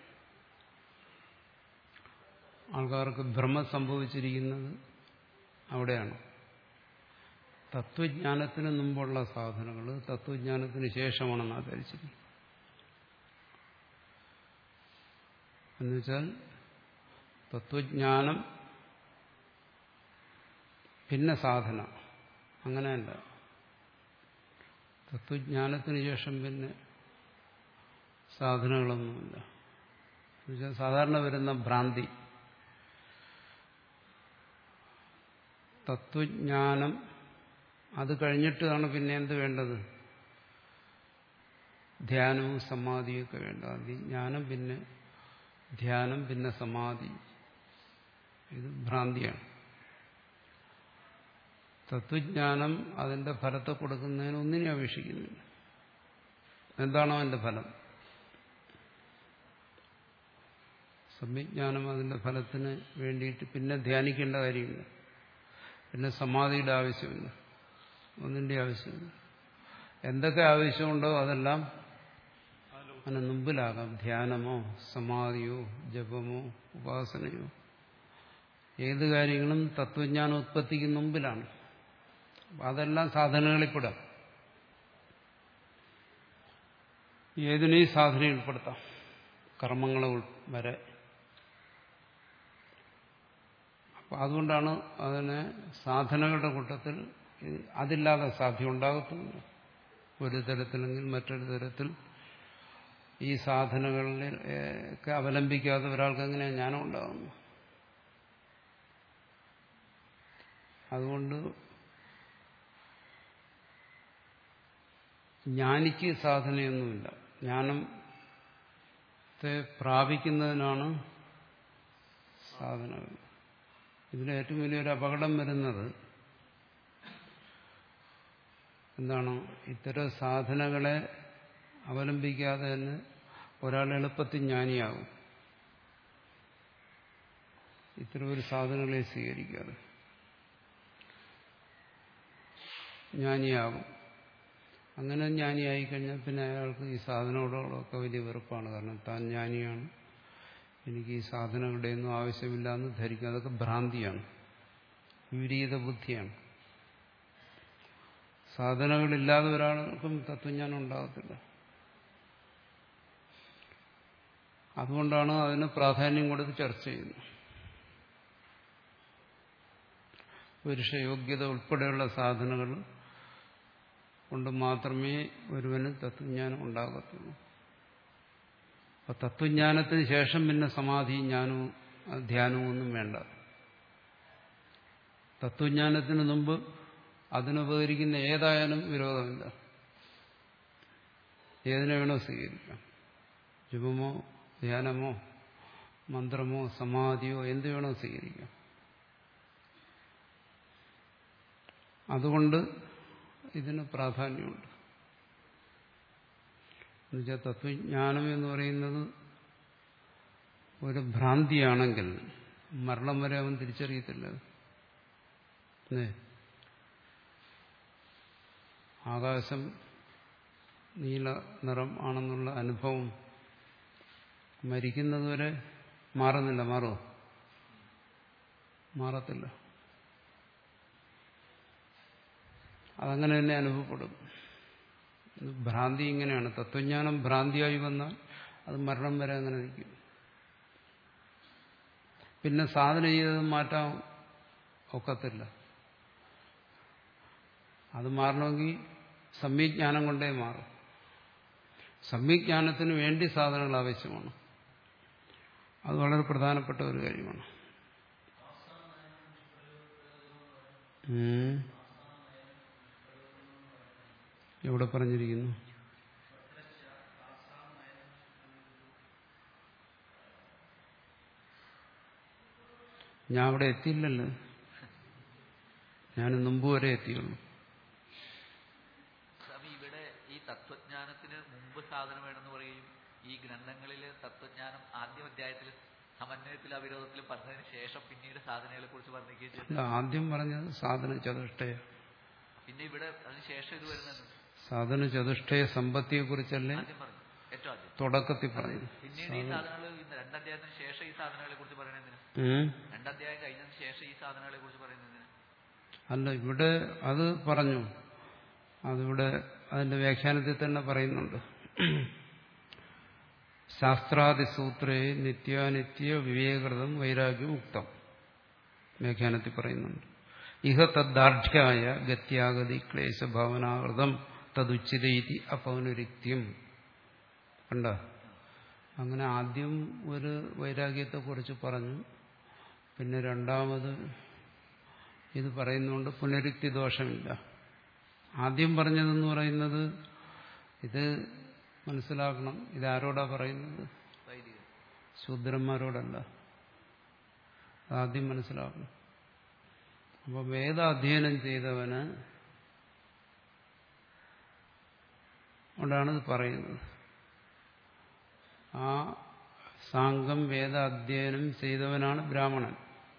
[SPEAKER 1] ആൾക്കാർക്ക് ഭ്രമം സംഭവിച്ചിരിക്കുന്നത് അവിടെയാണ് തത്വജ്ഞാനത്തിന് മുമ്പുള്ള സാധനങ്ങൾ തത്വജ്ഞാനത്തിന് ശേഷമാണെന്ന് ആചരിച്ചിരിക്കുന്നത് എന്നുവെച്ചാൽ തത്വജ്ഞാനം പിന്നെ സാധന അങ്ങനെയല്ല തത്വജ്ഞാനത്തിന് ശേഷം പിന്നെ സാധനങ്ങളൊന്നുമില്ല എന്നുവെച്ചാൽ സാധാരണ വരുന്ന ഭ്രാന്തി തത്വജ്ഞാനം അത് കഴിഞ്ഞിട്ടാണ് പിന്നെ എന്ത് വേണ്ടത് ധ്യാനവും സമാധിയൊക്കെ വേണ്ടത് ആദ്യം ജ്ഞാനം പിന്നെ ധ്യാനം പിന്നെ സമാധി ഇത് ഭ്രാന്തിയാണ് തത്വജ്ഞാനം അതിന്റെ ഫലത്തെ കൊടുക്കുന്നതിന് ഒന്നിനെ അപേക്ഷിക്കുന്നില്ല എന്താണോ അതിന്റെ ഫലം സംവിജ്ഞാനം അതിന്റെ ഫലത്തിന് വേണ്ടിയിട്ട് പിന്നെ ധ്യാനിക്കേണ്ട കാര്യമില്ല പിന്നെ സമാധിയുടെ ആവശ്യമില്ല ഒന്നിന്റെ ആവശ്യമില്ല എന്തൊക്കെ ആവശ്യമുണ്ടോ അതെല്ലാം അതിന് മുമ്പിലാകാം ധ്യാനമോ സമാധിയോ ജപമോ ഉപാസനയോ ഏത് കാര്യങ്ങളും തത്വജ്ഞാന ഉത്പത്തിക്ക് മുമ്പിലാണ് അതെല്ലാം സാധനകളിൽപ്പെടാം ഏതിനെയും സാധനയിൽ ഉൾപ്പെടുത്താം കർമ്മങ്ങളെ വരെ അപ്പം അതുകൊണ്ടാണ് അതിനെ സാധനങ്ങളുടെ കൂട്ടത്തിൽ അതില്ലാതെ സാധ്യം ഉണ്ടാകത്തുമില്ല ഒരു തരത്തിലെങ്കിൽ മറ്റൊരു തരത്തിൽ ഈ സാധനകളിൽ ഒക്കെ അവലംബിക്കാതെ ഒരാൾക്ക് എങ്ങനെയാണ് ജ്ഞാനം ഉണ്ടാകുന്നു അതുകൊണ്ട് ജ്ഞാനിക്ക് സാധനയൊന്നുമില്ല ജ്ഞാനത്തെ പ്രാപിക്കുന്നതിനാണ് സാധനങ്ങൾ ഇതിൽ ഏറ്റവും വലിയൊരു അപകടം വരുന്നത് എന്താണ് ഇത്തരം സാധനങ്ങളെ അവലംബിക്കാതെ തന്നെ ഒരാൾ എളുപ്പത്തിൽ ജ്ഞാനിയാകും ഇത്തരം ഒരു സാധനങ്ങളെ സ്വീകരിക്കാതെ ജ്ഞാനിയാകും അങ്ങനെ ജ്ഞാനിയായി കഴിഞ്ഞാൽ പിന്നെ അയാൾക്ക് ഈ സാധനങ്ങളോടൊക്കെ വലിയ വെറുപ്പാണ് കാരണം താൻ ജ്ഞാനിയാണ് എനിക്ക് ഈ സാധനങ്ങളുടെ ഒന്നും ആവശ്യമില്ല എന്ന് ധരിക്കും അതൊക്കെ ഭ്രാന്തിയാണ് വിപരീത ബുദ്ധിയാണ് സാധനങ്ങളില്ലാതെ ഒരാൾക്കും തത്വജ്ഞാനം ഉണ്ടാകത്തില്ല അതുകൊണ്ടാണ് അതിന് പ്രാധാന്യം കൊടുത്ത് ചർച്ച ചെയ്യുന്നത് പുരുഷയോഗ്യത ഉൾപ്പെടെയുള്ള സാധനങ്ങൾ കൊണ്ട് മാത്രമേ ഒരുവന് തത്വജ്ഞാനം ഉണ്ടാകത്തുള്ളൂ അപ്പൊ തത്വജ്ഞാനത്തിന് ശേഷം പിന്നെ സമാധി ജ്ഞാനവും ധ്യാനവും ഒന്നും വേണ്ട തത്വജ്ഞാനത്തിന് മുമ്പ് അതിനുപകരിക്കുന്ന ഏതായാലും വിരോധമില്ല ഏതിനെ വേണോ സ്വീകരിക്കാം ജപമോ ധ്യാനമോ മന്ത്രമോ സമാധിയോ എന്ത് വേണോ സ്വീകരിക്കാം അതുകൊണ്ട് ഇതിന് പ്രാധാന്യമുണ്ട് എന്നുവെച്ചാൽ തത്വജ്ഞാനം എന്ന് പറയുന്നത് ഒരു ഭ്രാന്തിയാണെങ്കിൽ മരണം വരെ അവൻ തിരിച്ചറിയത്തില്ല അല്ലേ ആകാശം നീല നിറം ആണെന്നുള്ള അനുഭവം മരിക്കുന്നതുവരെ മാറുന്നില്ല മാറുമോ മാറത്തില്ല അതങ്ങനെ തന്നെ അനുഭവപ്പെടും ഭ്രാന്തി ഇങ്ങനെയാണ് തത്വജ്ഞാനം ഭ്രാന്തിയായി വന്നാൽ അത് മരണം വരെ അങ്ങനെ നിൽക്കും പിന്നെ സാധന ചെയ്തത് മാറ്റാൻ ഒക്കത്തില്ല അത് മാറണമെങ്കിൽ സംവിജ്ഞാനം കൊണ്ടേ മാറും സംവിജ്ഞാനത്തിന് വേണ്ടി സാധനങ്ങൾ ആവശ്യമാണ് അത് വളരെ പ്രധാനപ്പെട്ട ഒരു കാര്യമാണ് ഉം. എവിടെ പറഞ്ഞിരിക്കുന്നു ഞാൻ അവിടെ എത്തിയില്ലല്ലോ ഞാൻ മുമ്പ് വരെ എത്തിയുള്ളൂ
[SPEAKER 2] സ്വാമി ഇവിടെ ഈ തത്വജ്ഞാനത്തിന് മുമ്പ് സാധനം വേണമെന്ന് പറയുകയും ഈ ഗ്രന്ഥങ്ങളിൽ തത്വജ്ഞാനം ആദ്യ അധ്യായത്തിൽ സമന്വയത്തിൽ അവിരോധത്തിൽ പറഞ്ഞതിന് ശേഷം പിന്നീട് സാധനകളെ കുറിച്ച് വർണ്ണിക്കുകയും ചെയ്തു
[SPEAKER 1] അല്ല ആദ്യം പറഞ്ഞത് സാധന ചതുഷ്ടയ
[SPEAKER 2] പിന്നെ ഇവിടെ അതിന് ശേഷം ഇത് വരുന്നത്
[SPEAKER 1] സാധന ചതുഷ്ടയ സമ്പത്തിയെ കുറിച്ചല്ലേ
[SPEAKER 2] ആദ്യം പറഞ്ഞു ഏറ്റവും ആദ്യം
[SPEAKER 1] തുടക്കത്തിൽ പറഞ്ഞത്
[SPEAKER 2] പിന്നീട് ഈ സാധനങ്ങൾ ഇന്ന് രണ്ടധ്യായത്തിന് ശേഷം ഈ സാധനങ്ങളെ കുറിച്ച് പറയുന്നതിന്
[SPEAKER 1] ഉം.
[SPEAKER 2] രണ്ടധ്യായം കഴിഞ്ഞതിന് ശേഷം ഈ സാധനങ്ങളെ കുറിച്ച് പറയുന്നതിന്
[SPEAKER 1] അല്ല ഇവിടെ അത് പറഞ്ഞു അതിവിടെ അതിന്റെ വ്യാഖ്യാനത്തിൽ തന്നെ പറയുന്നുണ്ട് ശാസ്ത്രാദിസൂത്രേ നിത്യാനിത്യ വിവേകൃതം വൈരാഗ്യം ഉക്തം വ്യാഖ്യാനത്തിൽ പറയുന്നുണ്ട് ഇഹ തദ്ദാർഢ്യായ ഗത്യാഗതി ക്ലേശഭാവനാകൃതം തതുച്ചിതീതി അപൗനരിക്ത്യം കണ്ട അങ്ങനെ ആദ്യം ഒരു വൈരാഗ്യത്തെക്കുറിച്ച് പറഞ്ഞു പിന്നെ രണ്ടാമത് ഇത് പറയുന്നുകൊണ്ട് പുനരുക്തി ദോഷമില്ല ആദ്യം പറഞ്ഞതെന്ന് പറയുന്നത് ഇത് മനസ്സിലാക്കണം ഇതാരോടാ പറയുന്നത്
[SPEAKER 2] വൈദികൻ
[SPEAKER 1] ശൂദ്രന്മാരോടല്ല ആദ്യം മനസ്സിലാക്കണം അപ്പോൾ വേദാധ്യയനം ചെയ്തവന് കൊണ്ടാണ് ഇത് പറയുന്നത് ആ സാങ്കം വേദാധ്യയനം ചെയ്തവനാണ് ബ്രാഹ്മണൻ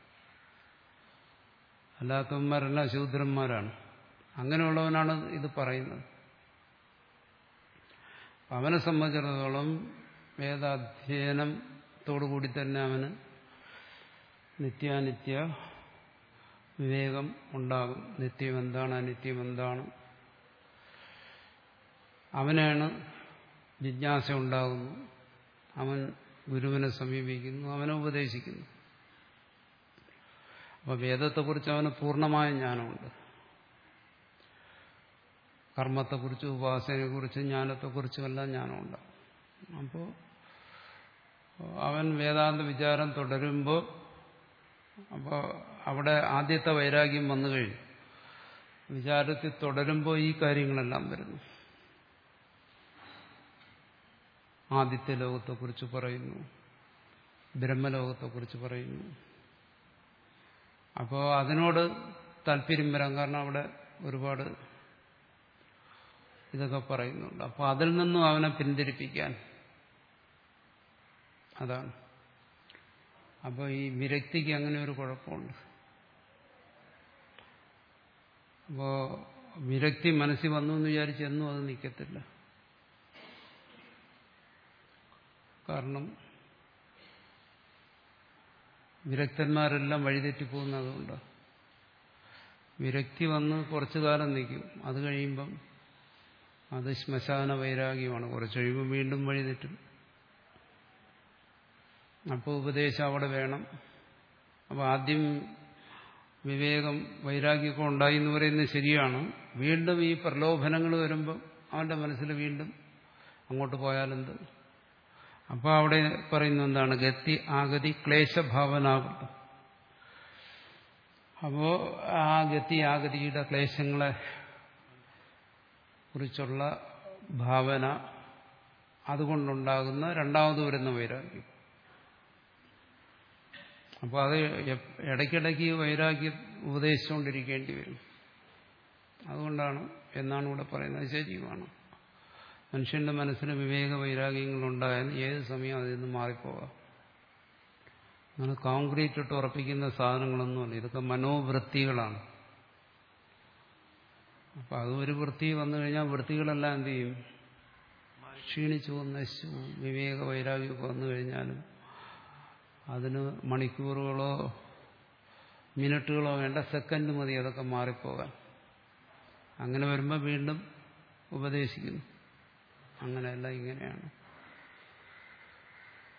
[SPEAKER 1] അല്ലാത്തവന്മാരെല്ലാം ശൂദ്രന്മാരാണ് അങ്ങനെയുള്ളവനാണ് ഇത് പറയുന്നത് അവനെ സംബന്ധിച്ചിടത്തോളം വേദാധ്യയനത്തോടുകൂടി തന്നെ അവന് നിത്യാനിത്യ വിവേകം ഉണ്ടാകും നിത്യം എന്താണ് അനിത്യം എന്താണ് അവനാണ് ജിജ്ഞാസ ഉണ്ടാകുന്നു അവൻ ഗുരുവിനെ സമീപിക്കുന്നു അവനെ ഉപദേശിക്കുന്നു അപ്പൊ വേദത്തെക്കുറിച്ച് അവന് പൂർണ്ണമായ ജ്ഞാനമുണ്ട് കർമ്മത്തെക്കുറിച്ചും ഉപാസനയെക്കുറിച്ചും ജ്ഞാനത്തെക്കുറിച്ചും എല്ലാം ജ്ഞാനമുണ്ട് അപ്പോൾ അവൻ വേദാന്ത വിചാരം തുടരുമ്പോൾ അപ്പോൾ അവിടെ ആദ്യത്തെ വൈരാഗ്യം വന്നു കഴിഞ്ഞു വിചാരത്തിൽ തുടരുമ്പോൾ ഈ കാര്യങ്ങളെല്ലാം വരുന്നു ആദിത്യ ലോകത്തെക്കുറിച്ച് പറയുന്നു ബ്രഹ്മലോകത്തെക്കുറിച്ച് പറയുന്നു അപ്പോൾ അതിനോട് താല്പര്യം വരാം കാരണം അവിടെ ഒരുപാട് ഇതൊക്കെ പറയുന്നുണ്ട് അപ്പോൾ അതിൽ നിന്നും അവനെ പിന്തിരിപ്പിക്കാൻ അതാണ് അപ്പോൾ ഈ വിരക്തിക്ക് അങ്ങനെ ഒരു കുഴപ്പമുണ്ട് അപ്പോൾ വിരക്തി മനസ്സിൽ വന്നു എന്ന് വിചാരിച്ച് എന്നും അത് നിൽക്കത്തില്ല കാരണം വിരക്തന്മാരെല്ലാം വഴിതെറ്റിപ്പോകുന്നതുകൊണ്ട് വിരക്തി വന്ന് കുറച്ചു കാലം നിൽക്കും അത് കഴിയുമ്പം അത് ശ്മശാന വൈരാഗ്യമാണ് കുറച്ച് കഴിയുമ്പോൾ വീണ്ടും വഴിതെറ്റും അപ്പോൾ ഉപദേശം അവിടെ വേണം അപ്പോൾ ആദ്യം വിവേകം വൈരാഗ്യമൊക്കെ ഉണ്ടായി എന്ന് പറയുന്നത് ശരിയാണ് വീണ്ടും ഈ പ്രലോഭനങ്ങൾ വരുമ്പം അവന്റെ മനസ്സിൽ വീണ്ടും അങ്ങോട്ട് പോയാലെന്ത് അപ്പോൾ അവിടെ പറയുന്ന എന്താണ് ഗതി ആഗതി ക്ലേശഭാവനാകൃതം അപ്പോൾ ആ ഗതി ആഗതിയുടെ ക്ലേശങ്ങളെ കുറിച്ചുള്ള ഭാവന അതുകൊണ്ടുണ്ടാകുന്ന രണ്ടാമത് വരുന്ന വൈരാഗ്യം അപ്പോൾ അത് ഇടയ്ക്കിടയ്ക്ക് വൈരാഗ്യം ഉപദേശിച്ചുകൊണ്ടിരിക്കേണ്ടി വരും അതുകൊണ്ടാണ് എന്നാണ് ഇവിടെ പറയുന്നത് ശരിയുമാണ് മനുഷ്യന്റെ മനസ്സിന് വിവേക വൈരാഗ്യങ്ങളുണ്ടായാൽ ഏത് സമയം അതിൽ നിന്ന് മാറിപ്പോകാം അങ്ങനെ കോൺക്രീറ്റ് ഇട്ട് ഉറപ്പിക്കുന്ന സാധനങ്ങളൊന്നുമല്ല ഇതൊക്കെ മനോവൃത്തികളാണ് അപ്പൊ അത് ഒരു വൃത്തി വന്നു കഴിഞ്ഞാൽ വൃത്തികളെല്ലാം എന്ത് ചെയ്യും ക്ഷീണിച്ചു പോകും നശിച്ചു പോകും വിവേക വൈരാഗ്യമൊക്കെ വന്നു കഴിഞ്ഞാലും അതിന് മണിക്കൂറുകളോ മിനിറ്റുകളോ വേണ്ട സെക്കൻഡ് മതി അതൊക്കെ മാറിപ്പോകാൻ അങ്ങനെ വരുമ്പോൾ വീണ്ടും ഉപദേശിക്കുന്നു അങ്ങനെയല്ല ഇങ്ങനെയാണ്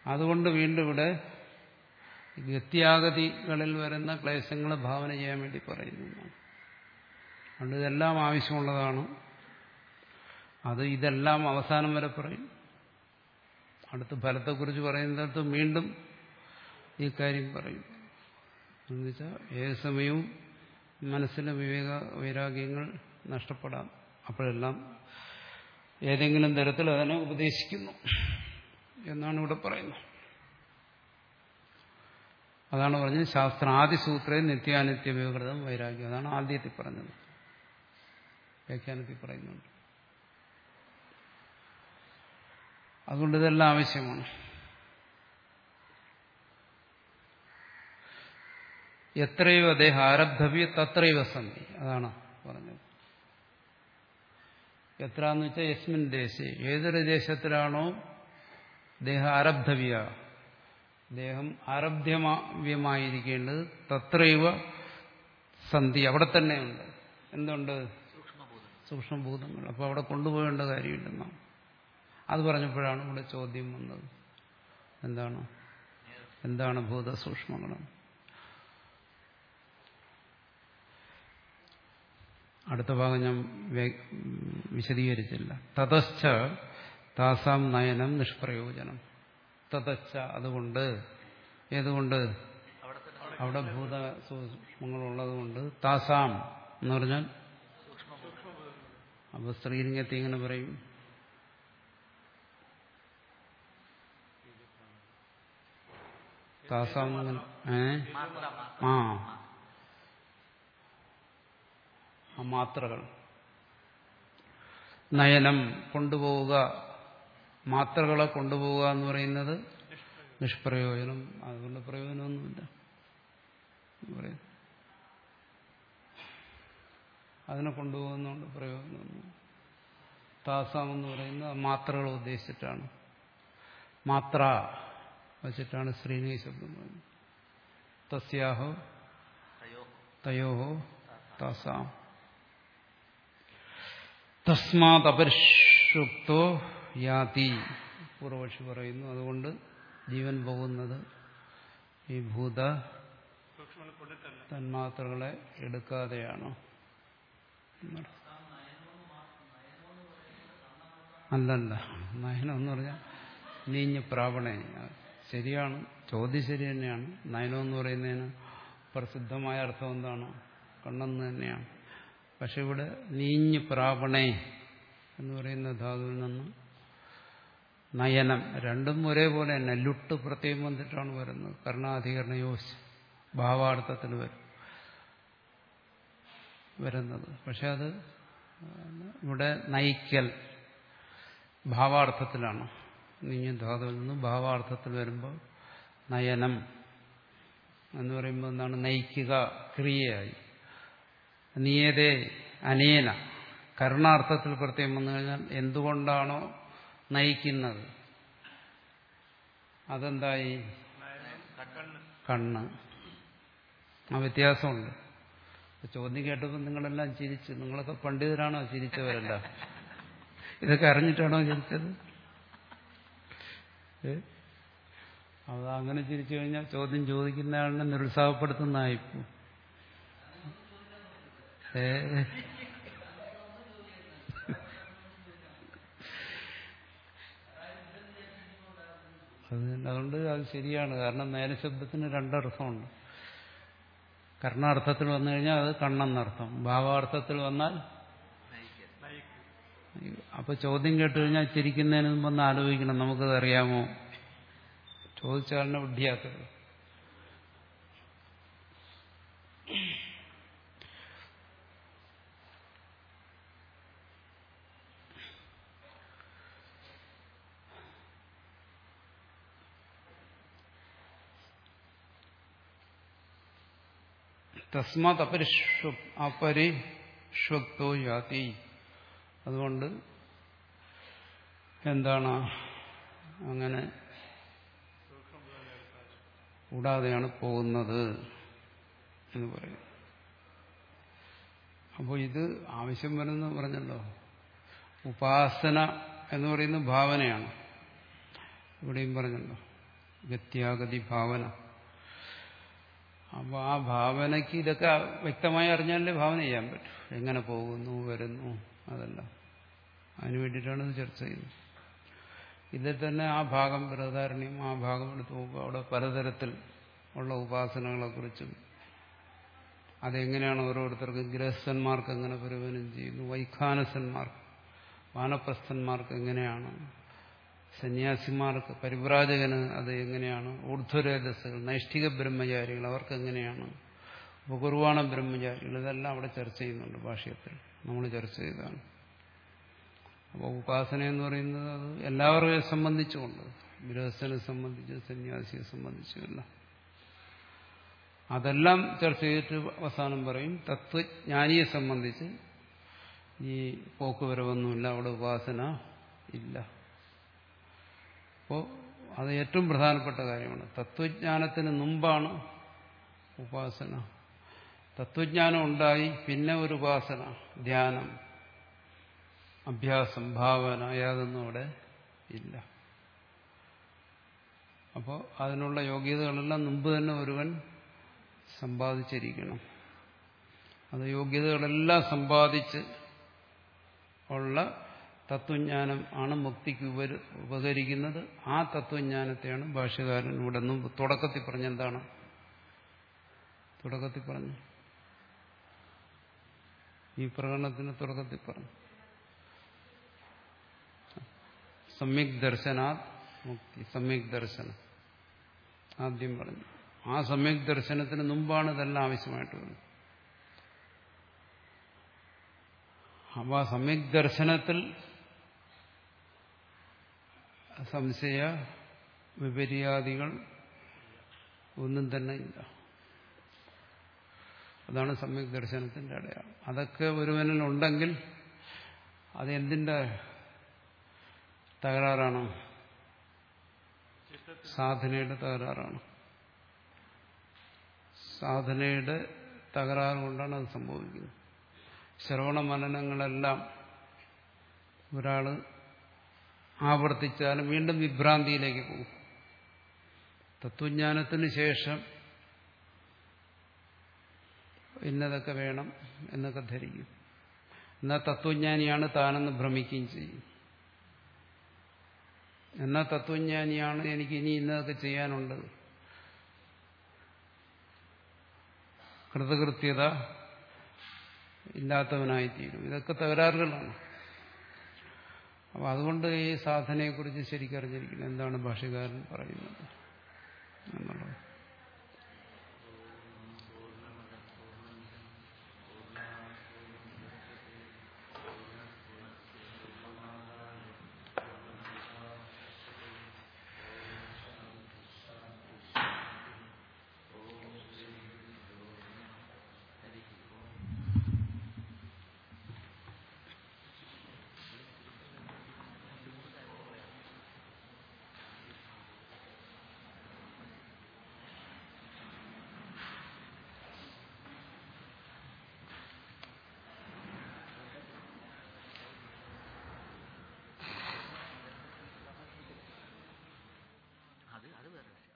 [SPEAKER 1] അതുകൊണ്ട് വീണ്ടും ഇവിടെ ഗത്യാഗതികളിൽ വരുന്ന ക്ലേശങ്ങൾ ഭാവന ചെയ്യാൻ വേണ്ടി പറയുന്നതാണ് അതുകൊണ്ട് ഇതെല്ലാം ആവശ്യമുള്ളതാണ് അത് ഇതെല്ലാം അവസാനം വരെ പറയും അടുത്ത ഫലത്തെക്കുറിച്ച് പറയുന്നിടത്ത് വീണ്ടും ഈ കാര്യം പറയും എന്നുവെച്ചാൽ ഏത് സമയവും മനസ്സിലെ വിവേക വൈരാഗ്യങ്ങൾ നഷ്ടപ്പെടാം അപ്പോഴെല്ലാം ഏതെങ്കിലും തരത്തിൽ അതിനെ ഉപദേശിക്കുന്നു എന്നാണ് ഇവിടെ പറയുന്നത് അതാണ് പറഞ്ഞത് ശാസ്ത്രാദിസൂത്രേ നിത്യാനിത്യ വികൃതം വൈരാഗ്യം അതാണ് ആദ്യത്തിൽ പറഞ്ഞത് വ്യാഖ്യാനത്തിൽ പറയുന്നുണ്ട് അതുകൊണ്ട് ഇതെല്ലാം ആവശ്യമാണ് എത്രയോ അദ്ദേഹം ആരബ്ധവ്യ തത്രയോ സന്ധി അതാണ് പറഞ്ഞത് എത്ര എന്ന് വെച്ചാൽ യസ്മിൻ ദേശേ ഏതൊരു ദേശത്തിലാണോ ദേഹം ആരബ്ധവ്യ ദേഹം ആരബ്ധ്യമായിരിക്കേണ്ടത് തത്രൈവ സന്ധി അവിടെ തന്നെയുണ്ട് എന്തുണ്ട്
[SPEAKER 2] സൂക്ഷ്മബോധം
[SPEAKER 1] സൂക്ഷ്മഭൂതങ്ങൾ അപ്പോൾ അവിടെ കൊണ്ടുപോകേണ്ട കാര്യമില്ലെന്നാണ് അത് പറഞ്ഞപ്പോഴാണ് ഇവിടെ ചോദ്യം വന്നത് എന്താണ് എന്താണ് ഭൂതസൂക്ഷ്മങ്ങളും അടുത്ത ഭാഗം ഞാൻ വേ- വിശദീകരിച്ചില്ല തതശ്ച താസാം നയനം നിഷ്പ്രയോജനം തതശ്ച അതുകൊണ്ട് ഏതുകൊണ്ട്
[SPEAKER 2] അവിടെ തന്നെ
[SPEAKER 1] അവിടെ ഭൂത സൂക്ഷ്മങ്ങളുള്ളതുകൊണ്ട് താസാം എന്ന് പറഞ്ഞാൽ
[SPEAKER 2] സൂക്ഷ്മബോധം
[SPEAKER 1] അപ്പൊ സ്ത്രീലിംഗത്തെ ഇങ്ങനെ പറയും താസാം എന്ന് ഏ
[SPEAKER 2] മാത്ര മാത്ര
[SPEAKER 1] ആ ആ മാത്രകൾ നയനം കൊണ്ടുപോവുക മാത്രകളെ കൊണ്ടുപോവുക എന്ന് പറയുന്നത് നിഷ്പ്രയോജനം അതുകൊണ്ട് പ്രയോജനമൊന്നുമില്ല എന്ന് പറയും അതിനെ കൊണ്ടുപോകുന്നതുകൊണ്ട് പ്രയോജനമൊന്നും താസാം എന്ന് പറയുന്നത് മാത്രകൾ ഉദ്ദേശിച്ചിട്ടാണ് മാത്ര വച്ചിട്ടാണ് ശ്രീനിക ശബ്ദം പറയുന്നത് തസ്യാഹോ
[SPEAKER 2] തയോ
[SPEAKER 1] തയോ താസാം തസ്മാത് അപരിഷുക്തോ യാതി പൂർവക്ഷി പറയുന്നു അതുകൊണ്ട് ജീവൻ പോകുന്നത് ഈ ഭൂത
[SPEAKER 3] സൂക്ഷ്മങ്ങൾ കൊണ്ടിട്ടല്ല
[SPEAKER 1] തന്മാത്രകളെ എടുക്കാതെയാണ് എന്നർത്ഥം. അല്ലല്ല നയനം എന്ന് പറഞ്ഞാൽ നീഞ്ഞ് പ്രാവണേ ശരിയാണ് ചോദ്യം ശരി തന്നെയാണ് നയനം എന്ന് പറയുന്നതിന് പ്രസിദ്ധമായ അർത്ഥം എന്താണ് കണ്ണെന്ന് തന്നെയാണ് പക്ഷെ ഇവിടെ നീഞ്ഞ് പ്രാവണേ എന്ന് പറയുന്ന ധാതുവിൽ നിന്ന് നയനം രണ്ടും ഒരേപോലെ തന്നെ ലുട്ട് പ്രത്യേകം വന്നിട്ടാണ് വരുന്നത് കർണാധികരണ യോശ് ഭാവാർത്ഥത്തിൽ വരും വരുന്നത് പക്ഷെ അത് ഇവിടെ നയിക്കൽ ഭാവാർത്ഥത്തിലാണ് നീഞ്ഞ ധാതുവിൽ നിന്ന് ഭാവാർത്ഥത്തിൽ വരുമ്പോൾ നയനം എന്ന് പറയുമ്പോൾ എന്താണ് നയിക്കുക ക്രിയയായി നിയതേ അനേന കരുണാർത്ഥത്തിൽ പ്രത്യേകം വന്നു കഴിഞ്ഞാൽ എന്തുകൊണ്ടാണോ നയിക്കുന്നത് അതെന്തായി
[SPEAKER 3] കണ്ണ്
[SPEAKER 1] കണ്ണ് ആ വ്യത്യാസമുണ്ട് ഇപ്പൊ ചോദ്യം കേട്ടപ്പോൾ നിങ്ങളെല്ലാം ചിരിച്ചു നിങ്ങളൊക്കെ പണ്ഡിതരാണോ ചിരിച്ചവരല്ല ഇതൊക്കെ അറിഞ്ഞിട്ടാണോ ചിരിച്ചത് ഏ? അത് അങ്ങനെ ചിരിച്ചു കഴിഞ്ഞാൽ ചോദ്യം ചോദിക്കുന്ന ആളിനെ നിരുത്സാഹപ്പെടുത്തുന്നതായിപ്പോ ഏ അത് അതുകൊണ്ട് അത് ശരിയാണ് കാരണം നേരശബ്ദത്തിന് രണ്ടർത്ഥമുണ്ട് കർണാർത്ഥത്തിൽ വന്നു കഴിഞ്ഞാൽ അത് കണ്ണെന്നർത്ഥം ഭാവാർത്ഥത്തിൽ വന്നാൽ
[SPEAKER 2] നയിക്കൽ
[SPEAKER 3] നയിക്കും
[SPEAKER 1] അപ്പൊ ചോദ്യം കേട്ട് കഴിഞ്ഞാൽ ചിരിക്കുന്നതിന് മുമ്പ് ഒന്ന് ആലോചിക്കണം നമുക്കത് അറിയാമോ ചോദിച്ചാലിനെ വിഡ്ഢിയാക്കരുത് തസ്മാത് അപരിഷ്വ അപരിഷ്വക്തോ യാതി അതുകൊണ്ട് എന്താണ് അങ്ങനെ കൂടാതെയാണ് പോകുന്നത് എന്ന് പറയും അപ്പോൾ ഇത് ആവശ്യം വരുന്ന പറഞ്ഞല്ലോ ഉപാസന എന്ന് പറയുന്ന ഭാവനയാണ് ഇവിടെയും പറഞ്ഞല്ലോ ഗത്യാഗതി ഭാവന അപ്പോൾ ആ ഭാവനയ്ക്ക് ഇതൊക്കെ വ്യക്തമായി അറിഞ്ഞാലേ ഭാവന ചെയ്യാൻ പറ്റും എങ്ങനെ പോകുന്നു വരുന്നു അതല്ല അതിനു വേണ്ടിയിട്ടാണ് ഇത് ചർച്ച ചെയ്യുന്നത് ഇതിൽ തന്നെ ആ ഭാഗം ബൃഹധാരണ്യം ആ ഭാഗം എടുത്ത് നോക്കുക അവിടെ പലതരത്തിൽ ഉള്ള ഉപാസനകളെക്കുറിച്ചും അതെങ്ങനെയാണ് ഓരോരുത്തർക്കും ഗൃഹസ്ഥന്മാർക്ക് എങ്ങനെ പരിവനം ചെയ്യുന്നു വൈഖാനസന്മാർക്ക് വാനപ്രസ്ഥന്മാർക്ക് എങ്ങനെയാണ് സന്യാസിമാർക്ക് പരിവ്രാജകന് അത് എങ്ങനെയാണ് ഊർധ്വരേതസ്സുകൾ നൈഷ്ഠിക ബ്രഹ്മചാരികൾ അവർക്ക് എങ്ങനെയാണ് ഉപകുർവാണ ബ്രഹ്മചാരികൾ ഇതെല്ലാം അവിടെ ചർച്ച ചെയ്യുന്നുണ്ട് ഭാഷ്യത്തിൽ നമ്മൾ ചർച്ച ചെയ്തതാണ് അപ്പോൾ ഉപാസന എന്ന് പറയുന്നത് അത് എല്ലാവരെയും സംബന്ധിച്ചുകൊണ്ട് ഗൃഹസ്ഥനെ സംബന്ധിച്ച് സന്യാസിയെ സംബന്ധിച്ചുമല്ല അതെല്ലാം ചർച്ച ചെയ്തിട്ട് അവസാനം പറയും തത്വജ്ഞാനിയെ സംബന്ധിച്ച് ഈ പോക്കുവരവൊന്നുമില്ല അവിടെ ഉപാസന ഇല്ല അപ്പോൾ അത് ഏറ്റവും പ്രധാനപ്പെട്ട കാര്യമാണ് തത്വജ്ഞാനത്തിന് മുമ്പാണ് ഉപാസന തത്വജ്ഞാനം ഉണ്ടായി പിന്നെ ഒരു ഉപാസന ധ്യാനം അഭ്യാസം ഭാവന യാതൊന്നും അവിടെ ഇല്ല അപ്പോൾ അതിനുള്ള യോഗ്യതകളെല്ലാം മുമ്പ് തന്നെ ഒരുവൻ സമ്പാദിച്ചിരിക്കണം അത് യോഗ്യതകളെല്ലാം സമ്പാദിച്ച് ഉള്ള തത്വജ്ഞാനം ആണ് മുക്തിക്ക് ഉപ ഉപകരിക്കുന്നത് ആ തത്വജ്ഞാനത്തെയാണ് ഭാഷ്യകാരൻ ഇവിടെ നിന്ന് തുടക്കത്തിൽ പറഞ്ഞെന്താണ് തുടക്കത്തിൽ പറഞ്ഞു ഈ പ്രകടനത്തിന് തുടക്കത്തിൽ പറഞ്ഞു സമ്യക് ദർശനാത് മുക്തി സമ്യക് ദർശനം ആദ്യം പറഞ്ഞു ആ സമ്യക് ദർശനത്തിന് മുമ്പാണ് ഇതെല്ലാം ആവശ്യമായിട്ട് വരുന്നത് അപ്പോൾ ആ സമ്യക് ദർശനത്തിൽ സംശയ വിപര്യാദികൾ ഒന്നും തന്നെ ഇല്ല അതാണ് സമ്യക് ദർശനത്തിന്റെ അടയാളം അതൊക്കെ ഒരുവനിൽ ഉണ്ടെങ്കിൽ അത് എന്തിന്റെ തകരാറാണ് സാധനയുടെ തകരാറാണ് സാധനയുടെ തകരാറ് കൊണ്ടാണ് അത് സംഭവിക്കുന്നത് ശ്രവണ മനനങ്ങളെല്ലാം ഒരാൾ ആവർത്തിച്ചാലും വീണ്ടും വിഭ്രാന്തിയിലേക്ക് പോകും തത്വജ്ഞാനത്തിന് ശേഷം ഇന്നതൊക്കെ വേണം എന്നൊക്കെ ധരിക്കും എന്നാൽ തത്വജ്ഞാനിയാണ് താനെന്ന് ഭ്രമിക്കുകയും ചെയ്യും എന്നാൽ തത്വജ്ഞാനിയാണ് എനിക്ക് ഇനി ഇന്നതൊക്കെ ചെയ്യാനുണ്ട് കൃതകൃത്യത ഇല്ലാത്തവനായിത്തീരും ഇതൊക്കെ തകരാറുകളാണ് അപ്പൊ അതുകൊണ്ട് ഈ സാധനയെക്കുറിച്ച് ശരിക്കറിഞ്ഞിരിക്കണം എന്താണ് ഭാഷകാരൻ പറയുന്നത് എന്നുള്ളത്
[SPEAKER 2] അത് അത് വേറെ